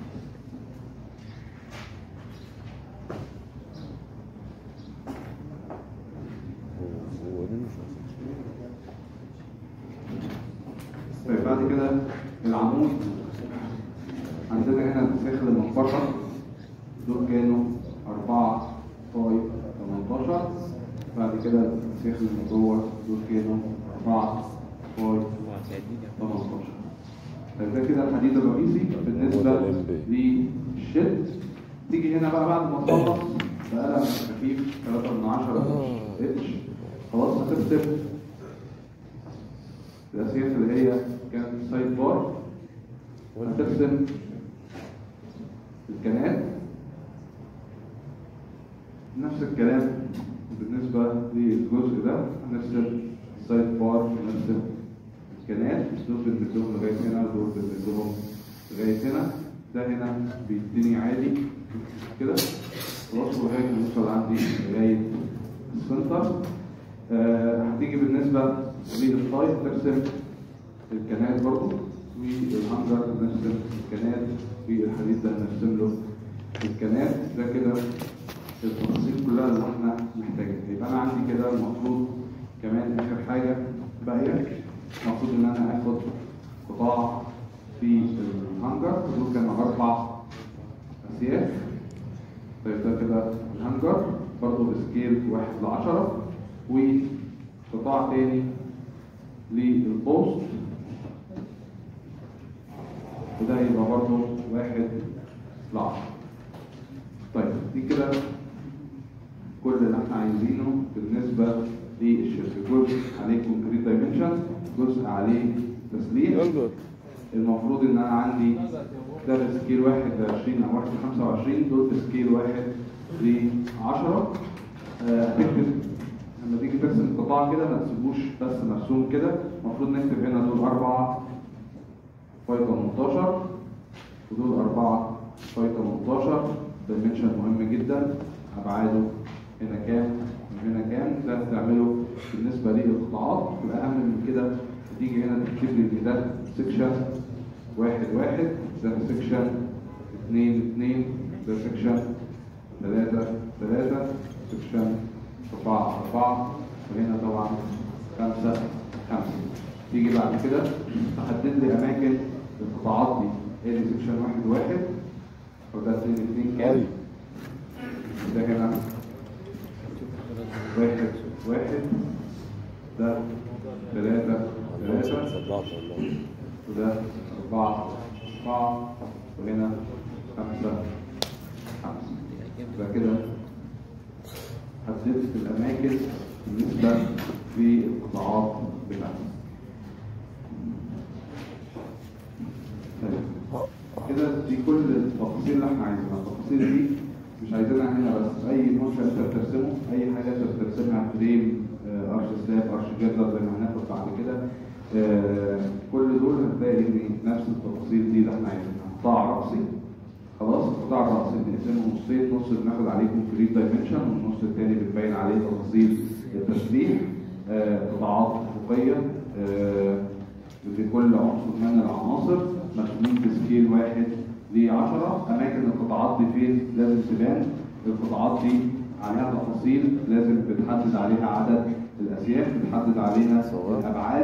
ودي مش طيب بعد كده العمود عندنا هنا الساخل المنفصل دول كانوا 4 فاي 18 بعد كده الساخل اللي جوه دول كانوا 4 فاي هو هتعديني 18 طيب ده كده الحديد الرئيسي بالنسبه هو ده ال MB. للشد تيجي هنا بقى بعد ما تخلص بقلم خفيف 3 من 10 اتش خلاص هتكتب الاساسيات اللي هي كانت سايد بار هترسم الكنات نفس الكلام بالنسبة للجزء ده هنرسم السايد بار ونرسم الكنات دول بنمدهم لغاية هنا دول بنمدهم لغاية هنا ده هنا بيديني عادي كده خلاص لغاية ما نوصل عندي لغاية السنتر آه، هتيجي بالنسبة للسايد ترسم الكنات برضو والهانجر نرسم الكنات والحديد ده نرسم له الكنات ده كده التفاصيل كلها اللي احنا محتاجينها يبقى انا عندي كده المفروض كمان اخر حاجه باقيه المفروض ان انا اخد قطاع في الهانجر دول كانوا اربع اسياخ طيب ده كده الهانجر برضه بسكيل واحد لعشرة وقطاع تاني للبوست وده يبقى برضه واحد لعشرة طيب دي كده كل اللي احنا عايزينه بالنسبة للشركة جزء عليه كونكريت دايمنشن جزء عليه تسليح يلا المفروض ان انا عندي ده بسكيل واحد ل 20 او واحد ل 25 دول بسكيل واحد ل 10 آه، هتكتب لما تيجي ترسم القطاع كده ما تسيبوش بس مرسوم كده المفروض نكتب هنا دول أربعة فاي 18 ودول أربعة فاي 18 دايمنشن مهم جدا أبعاده هنا كام وهنا كام ده هتعمله بالنسبة للقطاعات والأهم من كده تيجي هنا تكتب لي إن ده سكشن واحد واحد ده سكشن اتنين اتنين ده سكشن ثلاثة ثلاثة سكشن أربعة أربعة وهنا طبعا خمسة خمسة تيجي بعد كده تحدد لي أماكن القطاعات دي هي دي سكشن واحد واحد وده اتنين اتنين كام ده هنا واحد واحد ده ثلاثة ثلاثة صدعت والله وده أربعة أربعة وهنا خمسة خمسة يبقى كده حددت الأماكن بالنسبة للقطاعات بتاعتي. طيب. كده دي كل التفاصيل اللي احنا عايزينها، التفاصيل دي مش عايزينها هنا بس أي منشأ أنت بترسمه، أي حاجة أنت بترسمها فريم، آه، أرش سلاب، أرش جدر زي ما هناخد بعد كده، آه، كل دول هتلاقي إن نفس التفاصيل دي اللي احنا عايزينها، قطاع رأسي خلاص القطاع الرأسي بنقسمه نصين نص بناخد عليه كونكريت دايمنشن والنص التاني بتبين عليه تفاصيل التشريح آه، قطاعات افقيه آه، لكل عنصر من العناصر مرسومين بسكيل واحد ل 10 اماكن القطاعات دي فين لازم تبان القطاعات دي عليها تفاصيل لازم بتحدد عليها عدد الاسياخ بتحدد عليها صور. الابعاد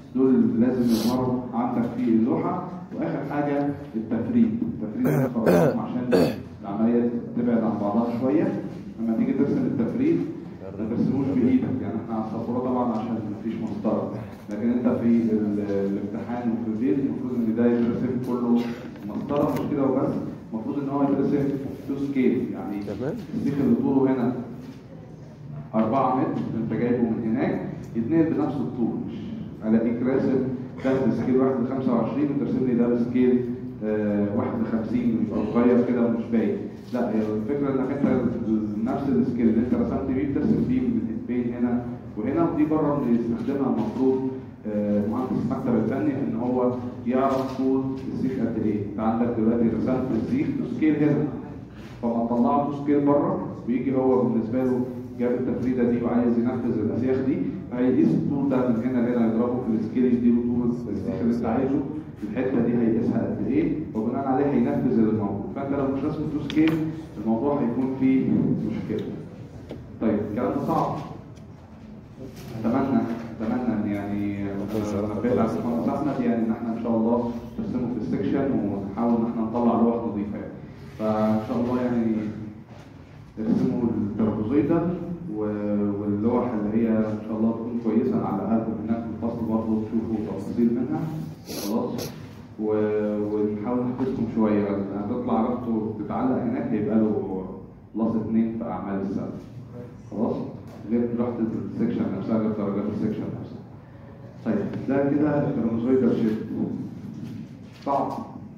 دول لازم يظهروا عندك في اللوحه واخر حاجه التفريد التفريد ده فرقهم عشان العمليه تبعد عن بعضها شويه لما تيجي ترسم التفريد ما ترسموش بايدك يعني احنا على السبوره طبعا عشان مفيش مسطره لكن انت في ال- الامتحان وفي البيت المفروض ان ده يترسم كله مسطره مش كده وبس المفروض ان هو يترسم تو سكيل يعني تمام. السيخ اللي طوله هنا 4 متر انت جايبه من هناك يتنقل بنفس الطول مش الاقيك راسم ده بسكيل 1 ل 25 وترسم لي ده بسكيل آه 1 ل 50 ويبقى صغير كده ومش باين لا هي الفكره انك انت نفس السكيل اللي انت رسمت بيه بترسم بيه من بين هنا وهنا ودي بره اللي يستخدمها المفروض آه، مهندس المكتب الفني ان هو يعرف طول السيخ قد ايه انت عندك دلوقتي رسمت السيخ سكيل هنا فما طلعته سكيل بره ويجي هو بالنسبه له جاب التفريده دي وعايز ينفذ الاسياخ دي هيقيس الطول ده من هنا لهنا يضربه في السكيل يديله طول السيخ اللي انت عايزه الحته دي هيقيسها قد ايه وبناء عليه هينفذ الموضوع فانت لو مش راسم تو سكيل الموضوع هيكون فيه مشكله طيب الكلام ده صعب اتمنى اتمنى ان يعني نبهت على المهندس احمد يعني ان احنا ان شاء الله نرسمه في السكشن ونحاول ان احنا نطلع لوح نظيفه يعني فان شاء الله يعني ارسموا الترابيزويدة و- واللوح اللي هي ان شاء الله تكون كويسه على لكم هناك في الفصل برضه تشوفوا تفاصيل منها خلاص و- ونحاول نحفزكم شويه هتطلع راسته تتعلق هناك هيبقى له بلس اتنين في اعمال السنه خلاص غير رحت السكشن نفسها غير درجات السكشن نفسها طيب ده كده الترابيزويدة شيب صعب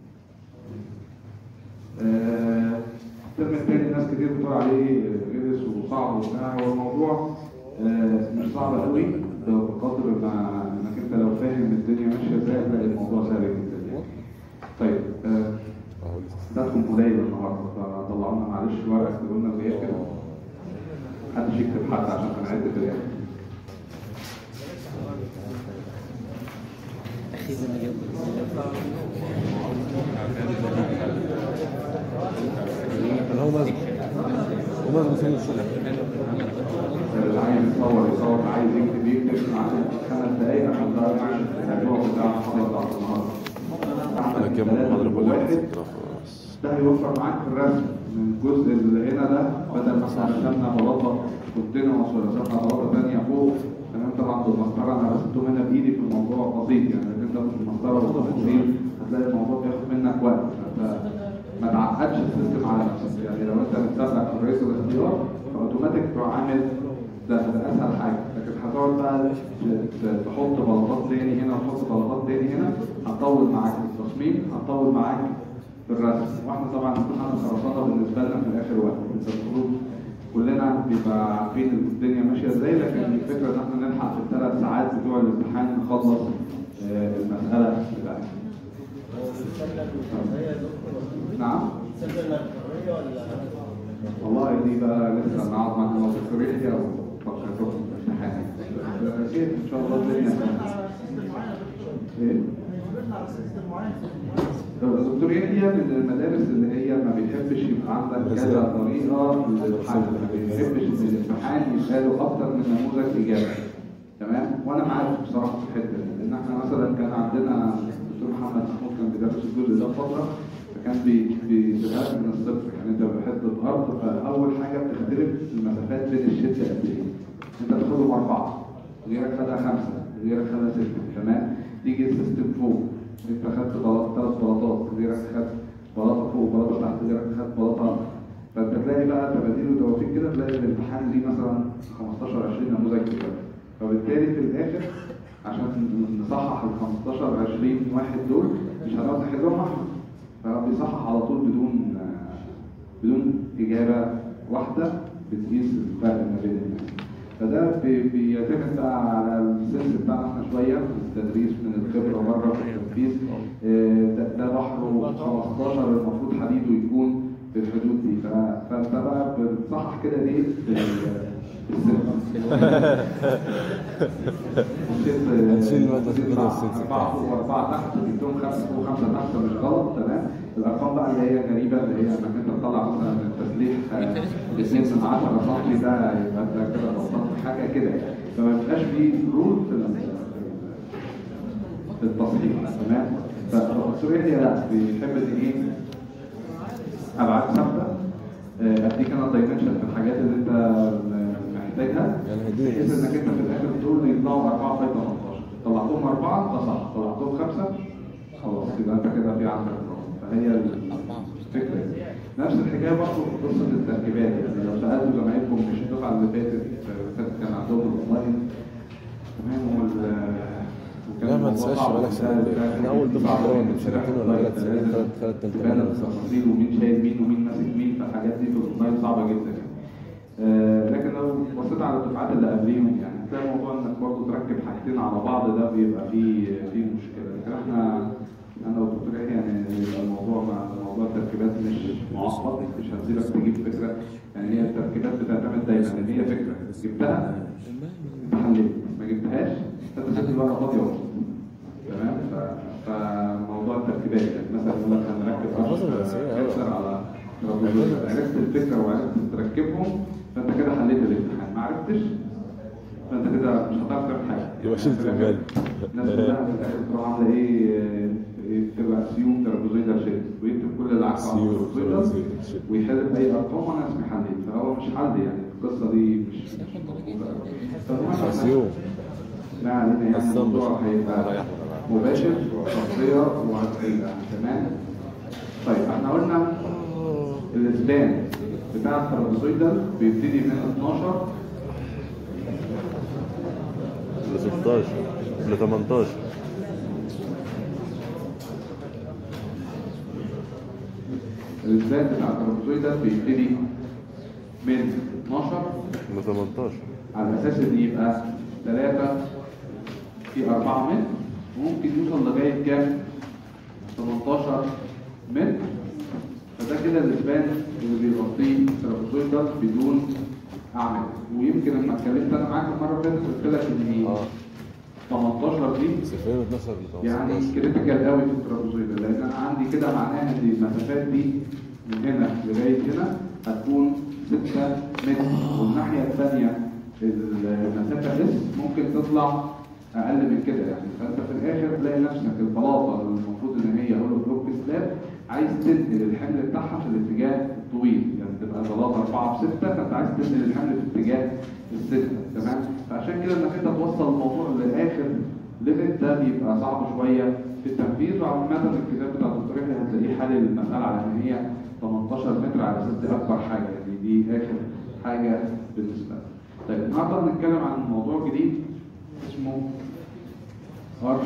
آه، الترم الثاني ناس كتير بتقول عليه غلس وصعب وبتاع هو الموضوع آه، مش صعب قوي لو بقدر ما انك انت لو فاهم الدنيا ماشيه ازاي هتلاقي الموضوع سهل جدا يعني. طيب آه، اهو ادتكم قليل النهارده فطلعوا لنا معلش ورقه اكتبوا لنا اللي هي كده محدش يكتب حد عشان هنعد في الاخر أخيرا جاب انا هو مازن هو مازن فين الشغل اللي عايز يصور يصور اللي عايز يكتب يكتب معانا خمس دقايق عشان ده يعمل الموضوع بتاع المحاضره بتاعت النهارده انا كام محاضره كلها واحد بتترفع ده هيوفر معاك في الرسم من الجزء اللي هنا ده بدل ما احنا رسمنا بلاطه كونتينوس ورسمنا بلاطه ثانيه فوق تمام طبعا بالمسطره انا رسمتهم هنا بايدي في الموضوع بسيط يعني لكن انت بالمسطره والتفاصيل هتلاقي الموضوع بياخد منك وقت فانت ما تعقدش السيستم على نفسك يعني لو انت متسابق في رئيس الاختيار فاوتوماتيك تروح عامل ده ده اسهل حاجه لكن هتقعد بقى ت- ت- تحط بلاطات تاني هنا وتحط بلاطات تاني هنا هتطول معاك في التصميم هتطول معاك في الرسم واحنا طبعا بنكون عامل خرسانه بالنسبه لنا في الاخر وقت انت المفروض كلنا بيبقى عارفين الدنيا ماشيه ازاي لكن الفكره ان احنا نلحق في الثلاث ساعات بتوع الامتحان نخلص آه، المساله بتاعتنا نعم والله دي بقى لسه نقعد مع الدكتور يحيى وفكر لكم في الامتحان بس خير ان شاء الله الدنيا ايه الدكتور يحيى من المدارس اللي هي ما بيحبش يبقى عندك كذا طريقه للحل ما بيحبش ان الامتحان يبقى له اكتر من نموذج اجابه تمام وانا معاك بصراحه في الحته دي لان احنا مثلا كان عندنا الدكتور محمد محمود كان بيدرس الجزء ده فتره فكان بي- بيجيبها لك من الصفر يعني انت بحته ارض فاول حاجه بتختلف المسافات بين الشد قد ايه انت تاخدهم اربعه غيرك خدها خمسه غيرك خدها سته تمام تيجي السيستم فوق انت خدت بلاط ثلاث بلاطات غيرك خد بلاطه فوق بلاطه تحت غيرك خد بلاطه فانت تلاقي بقى تباديل ودوافين كده تلاقي الامتحان ليه مثلا 15 20 نموذج كده فبالتالي في الاخر عشان نصحح ال 15 20 واحد دول مش هنقعد نحلهم احنا فبيصحح على طول بدون آه، بدون اجابه واحده بتقيس الفرق ما بين الناس فده بي- بيعتمد بقى على السنس بتاعنا احنا شويه في التدريس من الخبره بره في التنفيذ آه، ده, ده بحره 15 المفروض حديده يكون في الحدود دي ف- فانت بقى بتصحح كده ليه في ال- في السنس هنشيل المادة في كده السنس أربعة فوق وأربعة تحت جبتهم خمسة فوق وخمسة تحت مش غلط تمام الأرقام بقى اللي هي غريبة اللي هي إنك أنت تطلع مثلا من التسليح آه، اثنين من 10 سم ده يبقى أنت كده غلطان في حاجة كده يعني فما بيبقاش فيه رول في ال- التصحيح تمام فالدكتور يحيى لا بيحب ان ايه ابعاد ثابته آه، اديك انا دايمنشن في الحاجات اللي انت محتاجها يعني هيديني بحيث انك انت في الاخر تقول لي يطلعوا 4 في 18 طلعتهم اربعه ده صح طلعتهم خمسه خلاص يبقى انت كده في عندك نقص. فهي الفكره دي. نفس الحكايه برضه في قصه التركيبات يعني لو سالتوا زمايلكم مش الدفعه اللي فاتت فاتت كان عندهم الاونلاين تمام وال وكان لا، ما الموضوع تنساش صعب بقالك وبتاع- سنتين. بتاع- احنا أول دفعة بتاع- عندنا من سنتين ولا بقالك سنتين، لازم ثلاث- ثلاث تلات تبان سنين. التفاصيل ومين شايل مين ومين ماسك مين فالحاجات دي في الاونلاين صعبه جدا يعني. آه، لكن لو بصيت على الدفعات اللي قبليهم يعني هتلاقي موضوع انك برضه تركب حاجتين على بعض ده بيبقى فيه فيه مشكله لكن احنا انا والدكتور يحيى يعني يبقى الموضوع مع موضوع التركيبات مش معقد مش هتسيبك تجيب فكره يعني هي التركيبات بتعتمد دايما ان هي فكره جبتها انت حليت ما جبتهاش انت سبت الورقه فاضيه اهو تمام ف- فموضوع التركيبات يعني مثلا يقول لك هنركب الفصل عشرة الأساسية، أيوة. كسر على ترابيزه عرفت الفكره وعرفت تركبهم فانت كده حليت الامتحان ما عرفتش فانت كده مش هتعرف تعمل حاجه يبقى شلت المال. الناس كلها في الاخر تروح عامله ايه إيه، تبقى سيوم ترابيزويدال شيت ويكتب كل اللي عارفه عن سيوم الترابيزويدال ترابيزويدال شيت. ويحل باي ارقام وانا اسمي حليت فهو مش حل يعني القصه دي مش مش سيوم ما علينا يعني الصنب. الموضوع هيبقى ريحنا. مباشر وشخصية وعقلية تمام طيب احنا قلنا الاسبان بتاع الترابيزويدال بيبتدي من 12 ل 16 ل 18 الاسبان بتاع الترابيزويدال بيبتدي من 12 ل 18 على اساس ان يبقى 3 في 4 متر وممكن يوصل لغايه كام 18 متر فده كده الاسبان اللي بيغطيه الترابيزويدال بدون اعمده ويمكن لما اتكلمت انا معاك المره اللي فاتت قلت لك ان اه 18 دي بس 2012 ل يعني 18 كريتيكال قوي في الترابيزويدال لان انا عندي كده معناها ان المسافات دي من هنا لغايه هنا هتكون 6 متر والناحيه الثانيه المسافه اس ممكن تطلع اقل من كده يعني فانت في الاخر تلاقي نفسك البلاطه اللي المفروض ان هي هولو بلوك سلاب عايز تنقل الحمل بتاعها في الاتجاه الطويل يعني تبقى بلاطه 4 في 6 فانت عايز تنقل الحمل في اتجاه الستة تمام فعشان كده انك انت توصل الموضوع لاخر ليميت ده بيبقى صعب شويه في التنفيذ وعامة الكتاب بتاع الدكتور يحيى هتلاقيه حل المسألة على ان هي 18 متر على اساس دي اكبر حاجة يعني دي اخر حاجة بالنسبة لنا. طيب النهارده بنتكلم عن موضوع جديد اسمه ارش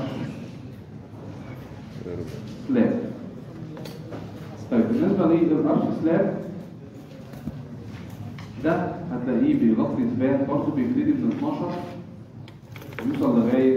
سلاب طيب بالنسبة للارش سلاب ده هتلاقيه بيغطي سبان برضه بيبتدي من 12 ويوصل لغاية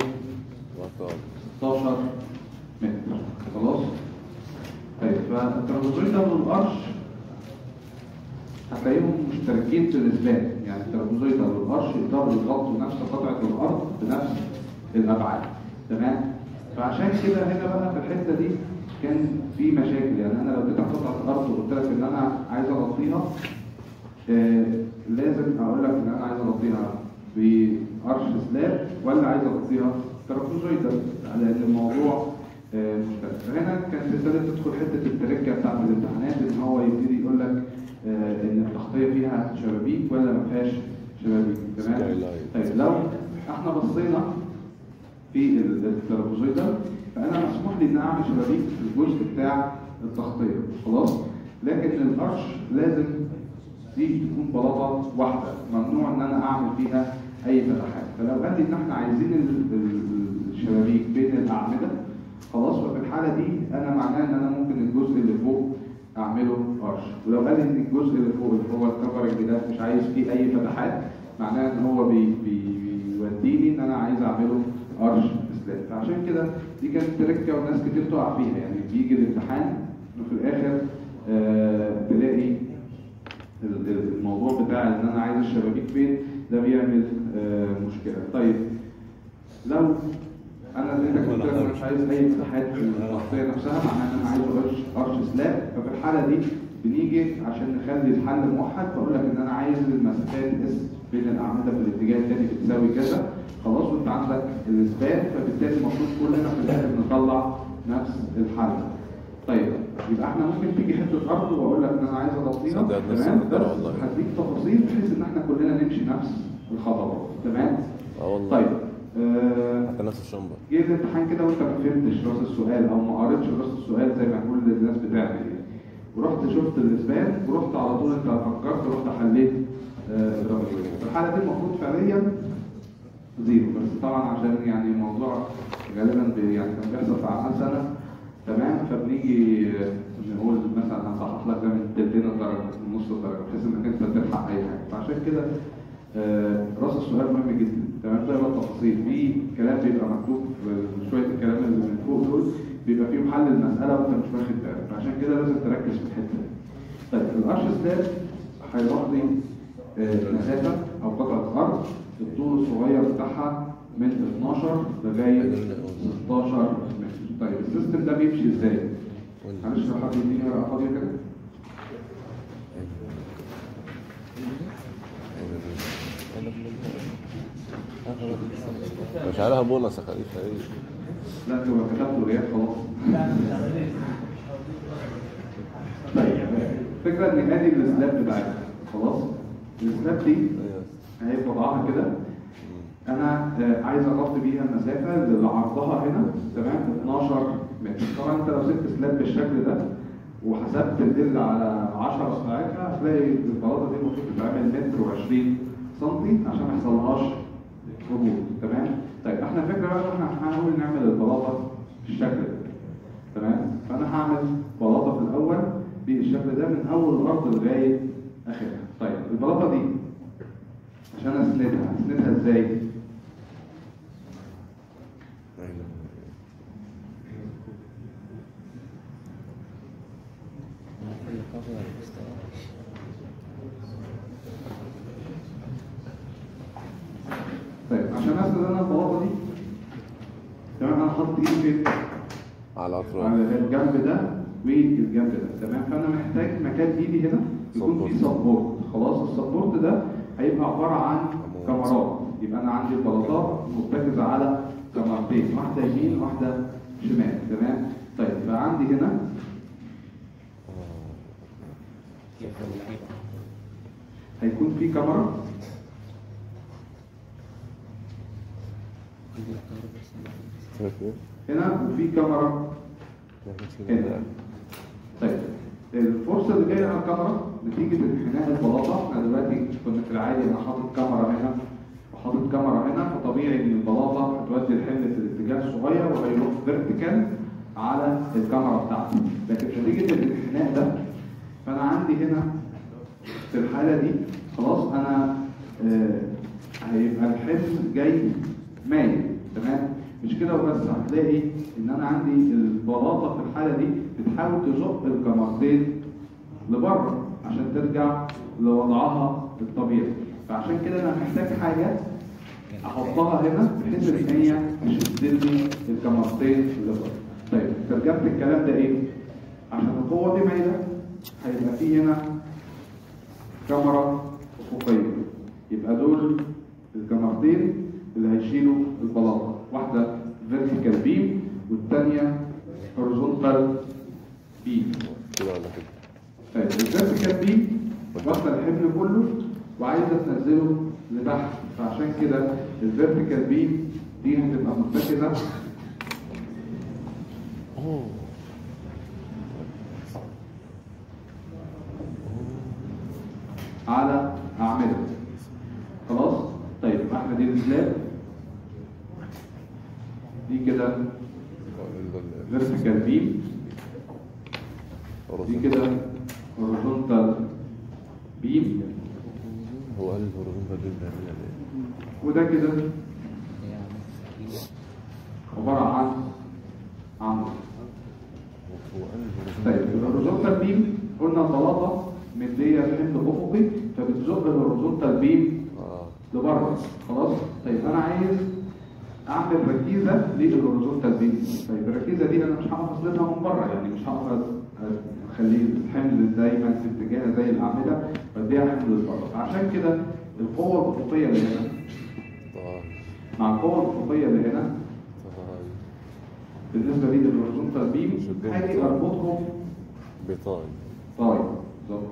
16 متر خلاص طيب فالترابيزويد ده والقرش هتلاقيهم مشتركين في الاسبان يعني الترابيزويد ده والقرش يقدروا يغطوا نفس قطعه الارض بنفس الابعاد تمام فعشان كده هنا بقى في الحته دي كان في مشاكل يعني انا لو اديتك قطعه ارض وقلت لك ان انا عايز اغطيها آه لازم اقول لك ان انا عايز اغطيها بقرش سلاب ولا عايز اغطيها ترابيزويدال لان الموضوع آه، مختلف فهنا كانت ابتدت تدخل حته التركه بتاعت الامتحانات ان هو يبتدي يقول لك آه، ان التغطيه فيها شبابيك ولا ما فيهاش شبابيك تمام Skylight. طيب لو احنا بصينا في الترابيزويدال فانا مسموح لي ان اعمل شبابيك في الجزء بتاع التغطيه خلاص لكن القرش لازم دي تكون بلاطه واحده ممنوع ان انا اعمل فيها اي فتحات فلو قال لي ان احنا عايزين ال- ال- الشبابيك بين الاعمده خلاص ففي الحاله دي انا معناه ان انا ممكن الجزء اللي فوق اعمله قرش ولو قال لي ان الجزء اللي فوق اللي هو الكفرنج ده مش عايز فيه اي فتحات معناه ان هو بي بي بيوديني ان انا عايز اعمله قرش سلاب فعشان كده دي كانت تركه وناس كتير تقع فيها يعني بيجي الامتحان وفي الاخر آه تلاقي ال- ال- الموضوع بتاع ان انا عايز الشبابيك فين ده بيعمل آه، مشكله طيب لو انا اديتك قلت لك أنا مش عايز اي فتحات في التغطيه نفسها معناها ان انا عايز قرش قرش سلاب ففي الحاله دي بنيجي عشان نخلي الحل موحد بقول لك ان انا عايز المسافات اس بين الاعمده في الاتجاه الثاني بتساوي كذا خلاص وانت عندك الاثبات فبالتالي المفروض كلنا في الاخر نطلع نفس الحل طيب يبقى احنا ممكن تيجي حته ارض واقول لك ان انا عايز اضغطيها صدق نفس تمام النظرة بس والله. هديك تفاصيل بحيث ان احنا كلنا نمشي نفس الخطوات تمام اه والله طيب آه حتى نفس الشنبر جه الامتحان كده وانت ما فهمتش راس السؤال او ما قريتش راس السؤال زي ما كل الناس بتعمل يعني ورحت شفت الاثبات ورحت على طول انت فكرت ورحت حليت آه، الرمزيه في الحاله دي المفروض فعليا زيرو بس طبعا عشان يعني الموضوع غالبا بي- يعني كان بيحصل في اعمال سنه تمام فبنيجي آه، نقول مثلا هنصحح لك ده من تلتين الدرجه من نص الدرجه بحيث انك انت تلحق اي حاجه فعشان كده آه، راس السؤال مهم جدا تمام ده بقى التفاصيل في كلام بيبقى مكتوب في شويه الكلام اللي من فوق دول بيبقى فيهم حل المساله وانت مش واخد بالك فعشان كده لازم تركز في الحته دي طيب الارش سلاب هيروح لي آه، مسافه او قطعه ارض الطول الصغير بتاعها من 12 لغايه 16 متر طيب السيستم ده بيمشي ازاي؟ معلش لو حد يديني ورقه فاضيه كده مش عليها بونص يا خليفه ايه لا تبقى كتبت غياب خلاص طيب الفكره ان ادي السلاب بتاعتها خلاص السلاب دي ايوه اهي وضعها كده انا آه، عايز اغطي بيها المسافه اللي عرضها هنا تمام 12 متر طبعا انت لو سبت سلاب بالشكل ده وحسبت الدل على 10 ساعتها هتلاقي البلاطه دي المفروض تتعمل متر و20 سم عشان ما يحصلهاش هبوط تمام طيب احنا فكره بقى إن احنا هنحاول نعمل البلاطه بالشكل ده تمام فانا هعمل بلاطه في الاول بالشكل ده من اول الارض لغايه اخرها طيب البلاطه دي عشان اسندها اسندها ازاي طيب عشان اسند انا البلاطه دي تمام انا حاطط ايدي فين على الاطراف على الجنب ده والجنب ده تمام فانا محتاج مكان ايدي هنا يكون فيه سبورت خلاص السبورت ده هيبقى عباره عن كاميرات يبقى انا عندي البلاطات مرتكزه على كاميرتين واحده يمين واحده شمال تمام طيب فعندي هنا هيكون في كاميرا شايف ايه؟ هنا وفي كاميرا هنا طيب الفرصه اللي جايه على الكاميرا نتيجه انحناء البلاطه احنا دلوقتي كنا في العادي انا حاطط كاميرا هنا وحاطط كاميرا هنا فطبيعي ان البلاطه هتودي الحمل في الاتجاه الصغير وهيروح فيرتيكال على الكاميرا بتاعتي لكن نتيجه الانحناء ده فانا عندي هنا في الحاله دي خلاص انا آه هيبقى الحمل جاي مايل تمام مش كده وبس هتلاقي ان انا عندي البلاطه في الحاله دي بتحاول تزق الكمرتين لبره عشان ترجع لوضعها الطبيعي فعشان كده انا محتاج حاجه احطها هنا بحيث ان هي تشد لي الكمرتين لبره طيب ترجمه الكلام ده ايه؟ عشان القوه دي مايله هيبقى في هنا كاميرا افقيه يبقى دول الكاميرتين اللي هيشيلوا البلاطه واحده فيرتيكال بيم والثانيه هوريزونتال بيم كده ولا كده طيب الفيرتيكال بيم واخده الحمل كله وعايزه تنزله لتحت فعشان كده الفيرتيكال بيم دي هتبقى مرتكزه على اعمده خلاص طيب يبقى احنا دي السلاب دي كده فيرتيكال بيم دي كده هوريزونتال بيم هو قال الهوريزونتال دي بنعملها ليه؟ وده كده عباره عن عمود هو قال الهوريزونتال طيب الهوريزونتال بيم قلنا البلاطه مديه حمل افقي فبتزق الهوريزونتال بيم اه لبره خلاص طيب انا عايز اعمل ركيزه للهوريزونتال بيم طيب الركيزه دي انا مش هعرف اسندها من بره يعني مش هعرف اخلي الحمل دايما في اتجاه زي الاعمده بديها حمل لبره عشان كده القوه الافقيه اللي هنا طيب مع القوة الأفقية اللي هنا بالنسبة لي للهوريزونتال بيم شدهم. هاجي أربطهم بطاي طيب بالظبط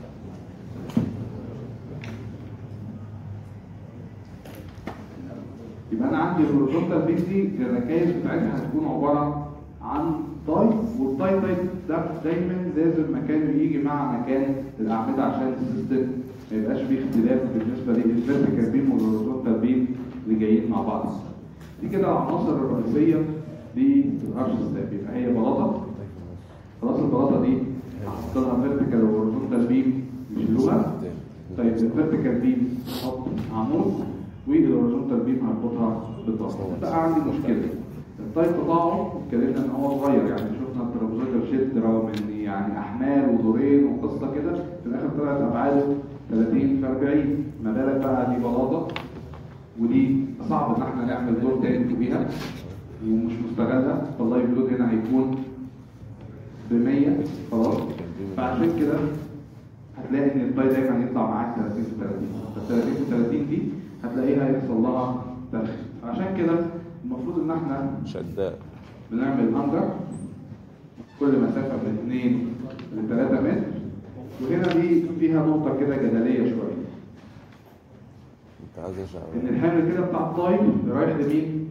يبقى انا عندي الهوريزونتال بيم دي الركائز بتاعتها هتكون عباره عن تاي والتاي تاي ده دايما لازم مكانه يجي مع مكان الاعمده عشان السيستم ما يبقاش فيه اختلاف بالنسبه للفيرتيكال بيم والهوريزونتال بيم اللي جايين مع بعض دي كده العناصر الرئيسيه للارش ستاب يبقى هي بلاطه خلاص البلاطه دي هحط لها فيرتيكال وهوريزونتال بيم يشيلوها طيب الفيرتيكال بيم هحط عمود والهوريزونتال بيم هربطها بالضغط بقى عندي مشكله التايب بتاعه اتكلمنا ان هو صغير يعني شفنا الترابوزيتال شيد رغم ان يعني احمال ودورين وقصه كده في الاخر طلعت ابعاده 30 في 40 ما بالك بقى دي بلاطه ودي صعب ان احنا نعمل دور تاني فوقيها ومش مستغله فاللايف لود هنا هيكون ب 100 خلاص فعشان كده هتلاقي ان الباي دايما يطلع معاك 30 في 30 ف 30 في 30 دي هتلاقيها يحصل لها ترخيص عشان كده المفروض ان احنا شداء بنعمل هانجر كل مسافه من 2 ل 3 متر وهنا دي فيها نقطه كده جدليه شويه انت عايز ان اشعر الحمل كده بتاع الطايب رايح لمين؟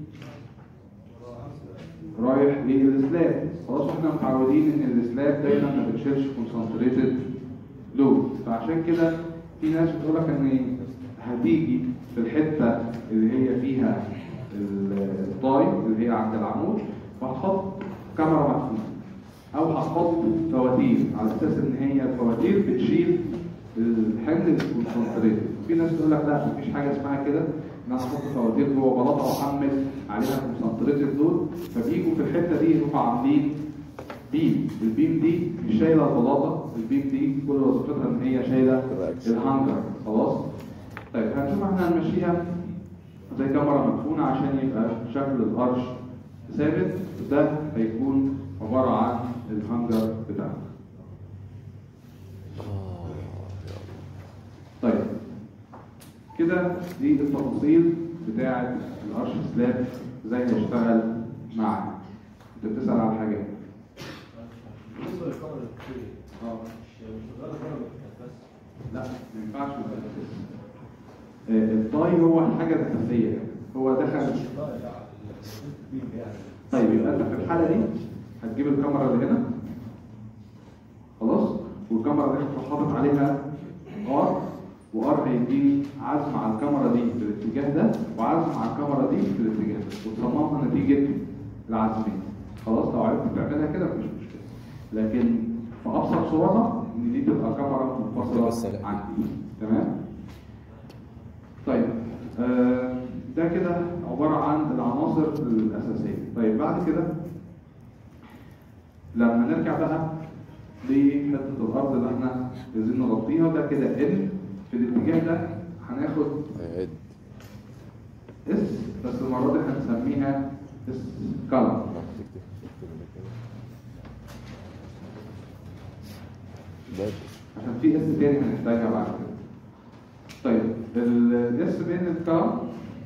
رايح للسلاب خلاص احنا متعودين ان السلاب دايما ما بتشيلش كونسنتريتد لود فعشان كده في ناس بتقول لك ان هتيجي في الحته اللي هي فيها الطايب اللي هي عند العمود وهتحط كاميرا مدفونه او هتحط فواتير على اساس ان هي الفواتير بتشيل الحمل الكونسنتريتد في ناس تقول لك لا مفيش حاجه اسمها كده ان انا احط فواتير جوه بلاطه واحمل عليها كونسنتريتد دول فبيجوا في الحته دي يروحوا عاملين بيم البيم دي مش شايله البلاطه البيم دي كل وظيفتها ان هي شايله الهانجر خلاص طيب هنشوف احنا هنمشيها زي كاميرا مدفونه عشان يبقى شكل الارش ثابت ده هيكون عباره عن الهانجر بتاعنا طيب كده دي التفاصيل بتاعه الارش سلاب ازاي هيشتغل معانا انت بتسال على حاجه اه لا ما ينفعش يبقى الأساس. آه، الطاي هو الحاجه الاساسيه هو دخل طيب يبقى انت في الحاله دي هتجيب الكاميرا اللي هنا خلاص والكاميرا دي هتروح حاطط عليها ار وار هيديني عزم على الكاميرا دي في الاتجاه ده وعزم على الكاميرا دي في الاتجاه ده وتصممها نتيجه العزمين خلاص لو عرفت تعملها كده مفيش مشكله لكن في ابسط صورها ان دي تبقى كاميرا منفصله عن دي تمام طيب آه ده كده عباره عن العناصر الاساسيه طيب بعد كده لما نرجع بقى لحته الارض اللي احنا عايزين نغطيها ده كده ان في الاتجاه ده هناخد هيعد اس بس المره دي هنسميها اس كلر راح تكتب تكتب هنا كده باب عشان في اس تاني هنحتاجها بعد كده طيب الاس بين الكار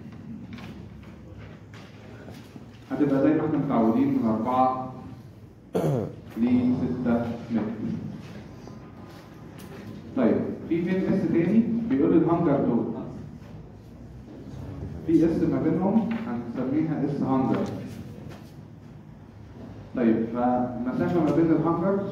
هتبقى زي ما احنا متعودين من 4 ل 6 متر طيب في فين اس تاني بيقول الهانجر دول في اس ما بينهم هنسميها اس هانجر طيب فالمسافه ما بين الهانجرز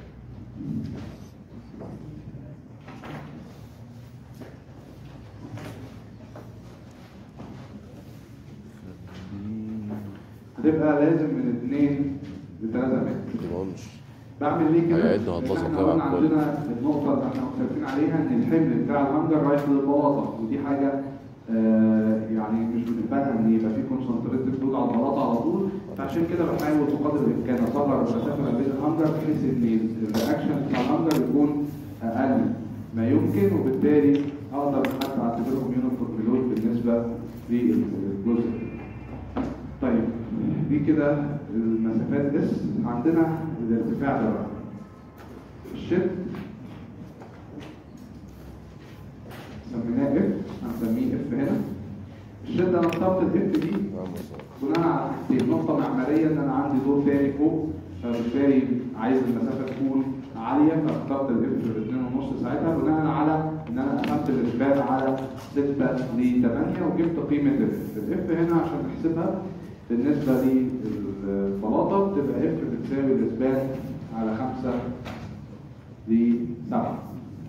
هتبقى لازم من 2 ل 3 متر تضمنش بعمل ليه كده؟ هيعد وهتبسط لأن احنا طبعا قلنا كل. عندنا النقطة اللي احنا مختلفين عليها ان الحمل بتاع الهانجر رايح للبلاطة ودي حاجة آه يعني مش بنقبلها ان يبقى في كونسنتريتد فود على البلاطة على طول فعشان كده بحاول بقدر الامكان اصغر المسافة ما بين الهانجر بحيث ان الرياكشن بتاع الهانجر يكون اقل ما يمكن وبالتالي اقدر حتى اعتبرهم يونيفورم لود بالنسبة للجزء طيب دي كده المسافات اس عندنا الارتفاع ده بقى الشد سميناه اف هنسميه اف هنا الشد كده انا اخترت الاف دي نعم وصل بناء على حاجتين نقطة معمارية إن أنا عندي دور تاني فوق فبالتالي عايز المسافة تكون عالية فاخترت الاف بالاثنين ونص ساعتها بناء على إن أنا قسمت الإثبات على 6 ل 8 وجبت قيمة الاف الاف هنا عشان نحسبها بالنسبة للبلاطة بتبقى اف بتساوي الإثبات على 5 ل 7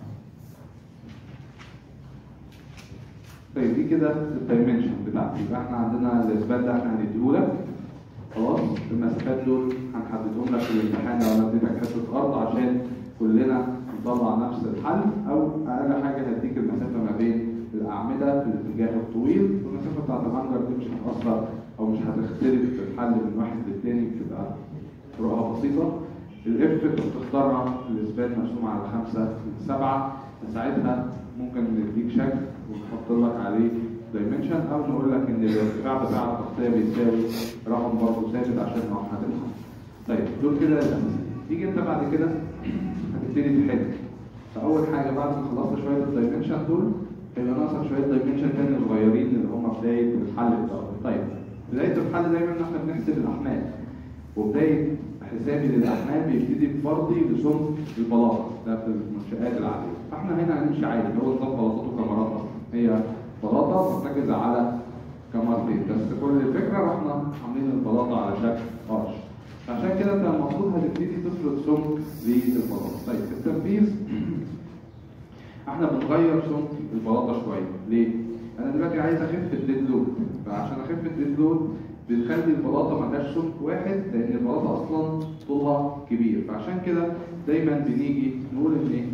طيب دي كده الدايمنشن بتاعتي يبقى احنا عندنا الاثبات ده احنا هنديهولك خلاص المسافات دول هنحددهم لك في الامتحان لو انا اديتك حته ارض عشان كلنا نطلع نفس الحل او اقل حاجه هديك المسافه ما بين الاعمده في الاتجاه الطويل والمسافه بتاعت الهانجر دي مش هتاثر او مش هتختلف في الحل من واحد للتاني بتبقى فروقها بسيطه الاف بتختارها الاثبات مقسوم على 5 من 7 ساعتها ممكن نديك شكل ونحط لك عليه دايمنشن او نقول لك ان الارتفاع بتاع التغطيه بيساوي رقم برضه ثابت عشان لو هتلحق. طيب دول كده الاساسيين. تيجي انت بعد كده هتبتدي تحل. فاول حاجه بعد ما خلصت شويه الدايمنشن دول هيبقى ناقصك شويه دايمنشن تاني صغيرين اللي هم بدايه الحل بتاعهم. طيب بدايه الحل دايما ان احنا بنحسب الاحمال. وبدايه حسابي للاحمال بيبتدي بفرضي لسمك البلاطه ده في المنشات العاديه. فاحنا هنا هنمشي عادي هو نظام بلاطات وكاميرات اصلا. هي بلاطه مرتكزه على كاميرتين بس كل الفكره احنا عاملين البلاطه على شكل قرش. عشان كده انت المفروض هتبتدي تفرض سمك للبلاطه. طيب التنفيذ احنا بنغير سمك البلاطه شويه ليه؟ انا دلوقتي عايز اخف الديد لود فعشان اخف الديد لود بنخلي البلاطه ما لهاش سمك واحد لان البلاطه اصلا طولها كبير فعشان كده دايما بنيجي نقول ان ايه؟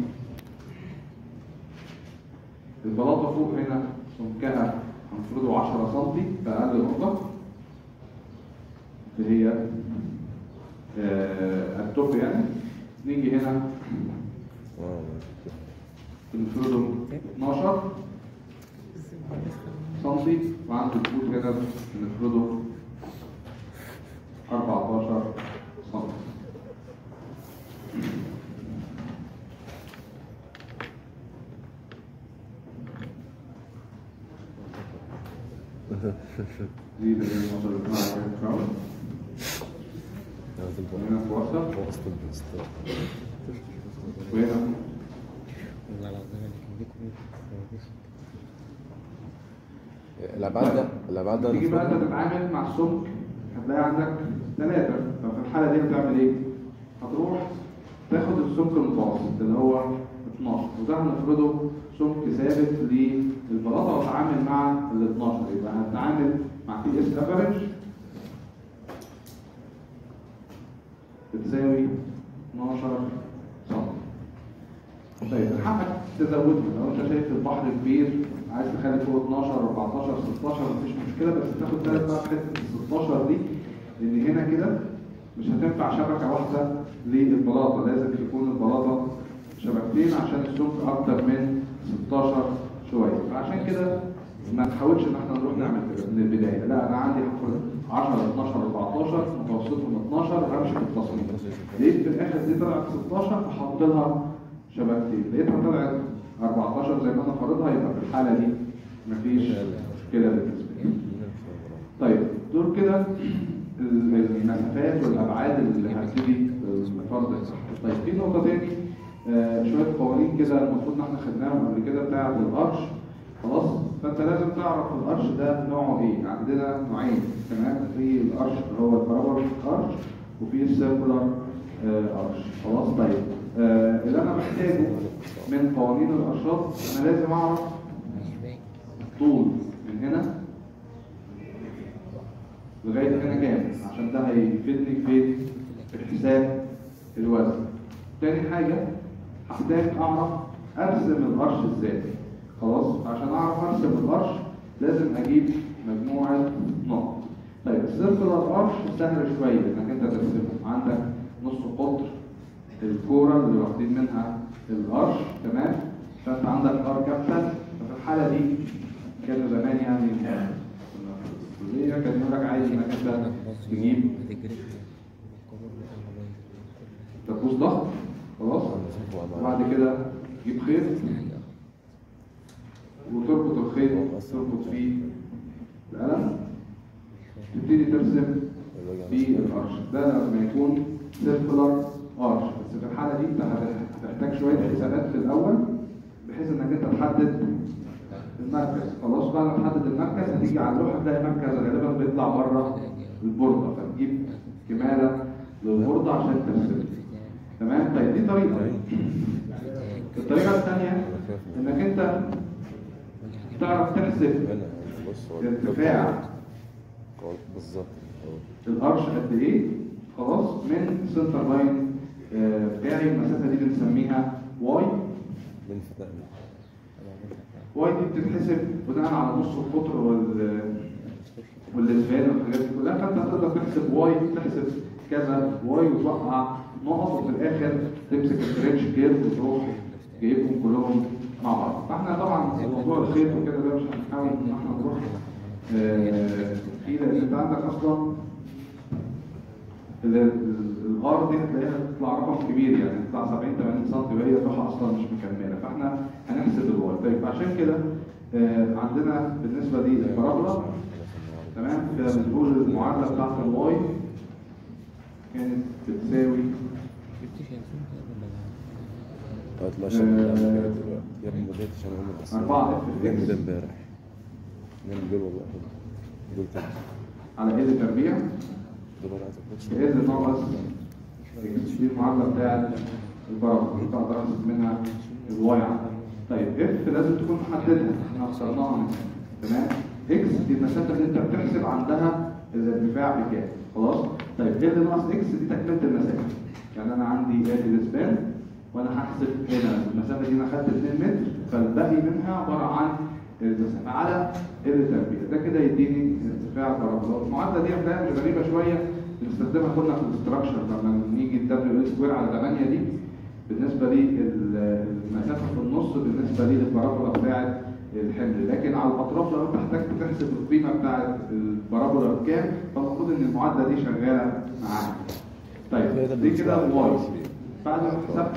البلاطه فوق هنا سمكها هنفرضه 10 سم بأقل نقطة اللي هي آه التوب يعني نيجي هنا اه بنفرضه 12 سم وعند الفوت هنا بنفرضه 14 سم دي اللي هي المصدر بتاعها الكراون لازم وهنا في وسط هو اصلا بيستوعب وهنا والله العظيم انا كان ليكم الابعاد ده الابعاد ده تيجي بقى انت تتعامل مع السمك هتلاقي عندك ثلاثة ففي الحالة دي هتعمل ايه؟ هتروح تاخد السمك المتوسط اللي هو 12 وده هنفرضه سمك ثابت للبلاطة وتعامل مع ال 12 يبقى هنتعامل مع تي اس افريج بتساوي 12 سم طيب حقك تزودها لو انت شايف البحر كبير عايز تخلي فوق 12 14 16 مفيش مشكله بس تاخد بالك بقى في حته ال 16 دي لان هنا كده مش هتنفع شبكه واحده للبلاطه لازم يكون البلاطه شبكتين عشان السمك اكتر من 16 شويه فعشان كده ما تحاولش ان احنا نروح نعمل كده من البدايه لا انا عندي هاخد 10 12 14 متوسطهم 12 وامشي في التصميم لقيت في الاخر دي طلعت 16 احط لها شبكتين لقيتها طلعت 14 زي ما انا فارضها يبقى في الحاله دي مفيش مشكله بالنسبه لي طيب دول كده المسافات والابعاد اللي هبتدي الفرض الصح طيب في نقطه تاني آه شويه قوانين كده المفروض ان احنا خدناهم قبل كده بتاعه القرش خلاص فانت لازم تعرف القرش ده نوعه ايه عندنا نوعين تمام في القرش اللي هو البارابول قرش وفي السيركولار آه قرش خلاص طيب آه اللي انا محتاجه من قوانين الارشاد انا لازم اعرف طول من هنا لغايه هنا كام عشان ده هيفيدني في في حساب الوزن تاني حاجه هحتاج اعرف ارسم القرش ازاي خلاص عشان اعرف ارسم القرش لازم اجيب مجموعه نقط طيب السيركلر قرش سهل شويه انك انت ترسمه عندك نص قطر الكوره اللي واخدين منها القرش تمام فانت عندك ار كابيتال ففي الحاله دي كانوا زمان يعني الكليه كان يقول لك عايز انك انت تجيب دبوس ضغط خلاص وبعد كده تجيب خيط وتربط الخيط تربط فيه القلم ده لما يكون سيركولار ارش بس في الحاله دي انت هت- هتحتاج شويه حسابات في الاول بحيث انك انت تحدد المركز خلاص بعد ما تحدد المركز هتيجي على اللوحه تلاقي المركز غالبا بيطلع بره البورده فتجيب كماله للبورده عشان ترسم تمام طيب دي طريقه الطريقه الثانيه انك انت تعرف تحسب هنا بص هو ارتفاع قول- بالظبط هو الارش قد ايه خلاص من سنتر لاين آه، بتاعي المسافه دي بنسميها واي من فتحنا واي دي بتتحسب بناء على نص القطر وال والاسفال والحاجات دي كلها فانت هتقدر تحسب واي تحسب كذا واي وتوقع نقط وفي الاخر تمسك الفرنش كيرف وتروح جايبهم كلهم مع بعض فاحنا طبعا موضوع الخيط وكده ده مش هنحاول ان احنا نروح آه، فيه لان انت عندك اصلا ال- ال- الار دي هتلاقيها تطلع رقم كبير يعني تطلع 70 80 سم وهي اللوحه اصلا مش مكمله فاحنا هنحسب الواي طيب عشان كده آه، عندنا بالنسبه دي البارابولا تمام فبنقول المعادله بتاعت الواي كانت بتساوي جبتش ينسون كده ولا هتطلع عشان دلوقتي يا ابني ما جيتش انا هم بس أربعة اف يا اكس ابني ده امبارح نعمل دول والله دول تاني على ال تربيع دول انا عايز اخش ال ناقص اكس دي المعادله بتاعت البارابولا دي اقدر احسب منها الواي عندي طيب اف لازم تكون محددها احنا اخترناها من هنا. تمام اكس دي المسافه اللي انت بتحسب عندها الارتفاع بكام خلاص طيب ال ناقص اكس دي تكمله المسافه يعني انا عندي ادي الاسبان وانا هحسب هنا المسافه دي انا خدت 2 متر فالباقي منها عباره عن المسافه على ال تربيع ده كده يديني ارتفاع البارابولا المعادله دي هتلاقيها مش غريبه شويه بنستخدمها كنا في الاستراكشر لما نيجي الدبليو ال سكوير على 8 دي بالنسبه لي ال- المسافه في النص بالنسبه لي للبارابولا بتاعت الحمل لكن على الاطراف لو انت احتجت تحسب القيمه بتاعت البارابولا بكام فالمفروض ان المعادله دي شغاله معاك طيب دي كده واي بعد ما حسبت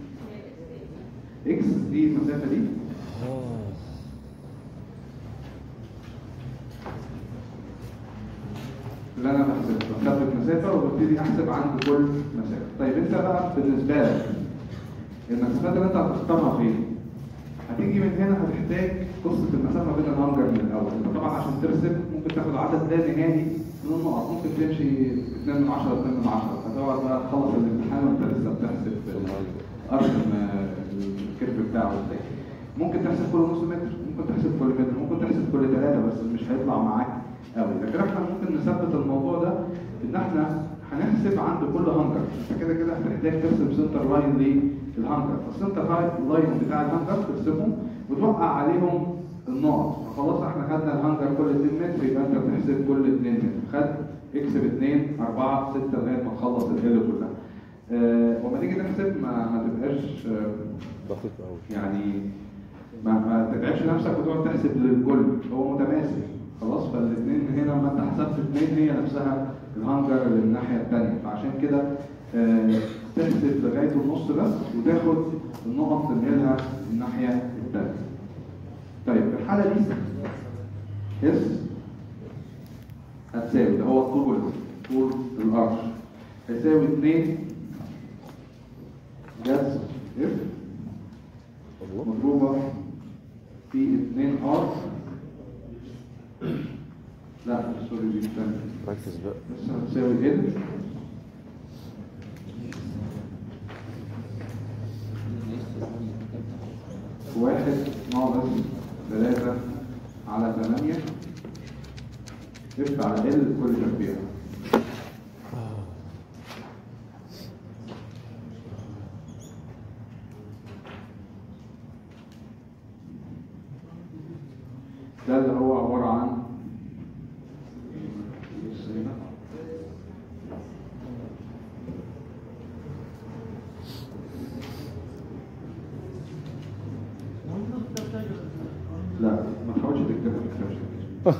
اكس دي المسافه دي اللي انا بحسبها بثبت مسافه وببتدي احسب عند كل مسافه طيب انت بقى بالنسبه لك المسافات اللي انت هتختارها فين هتيجي من هنا هتحتاج قصه المسافه بين الهانجر من الاول انت طبعا عشان ترسم ممكن تاخد عدد لا نهائي من النقط ممكن تمشي 2 من 10 2 من 10 فتقعد بقى تخلص الامتحان وانت لسه بتحسب ارسم آه، الكيرف بتاعه ازاي ممكن تحسب كل نص متر ممكن تحسب كل متر ممكن تحسب كل ثلاثه بس مش هيطلع معاك قوي لكن احنا ممكن نثبت الموضوع ده ان احنا هنحسب عند كل هانجر انت كده كده هتحتاج ترسم سنتر لاين للهانجر السنتر لاين بتاع الهانجر ترسمه وتوقع عليهم النقط خلاص احنا خدنا الهانجر كل 2 متر يبقى انت بتحسب كل 2 متر خد اكسب 2 4 6 لغايه ما تخلص الهيل كلها آه وما تيجي تحسب ما, ما تبقاش آه دقيق قوي يعني ما, ما تتعبش نفسك وتقعد تحسب للكل هو متماثل خلاص فالاثنين هنا لما انت حسبت اثنين هي نفسها الهانجر اللي من الناحيه الثانيه فعشان كده آه تحسب لغايه النص بس وتاخد النقط تنقلها الناحيه الثانيه. طيب في الحاله دي اس هتساوي ده هو الطول طول الارش هيساوي 2 جذر اف الله مضروبة في 2 ار لا سوري دي الثانية ركز بقى بس هتساوي ال واحد ناقص ثلاثة على ثمانية اف على ال كل تربيع ده اللي هو عبارة عن بص هنا. لا ما تحاولش تكتبها في الكتاب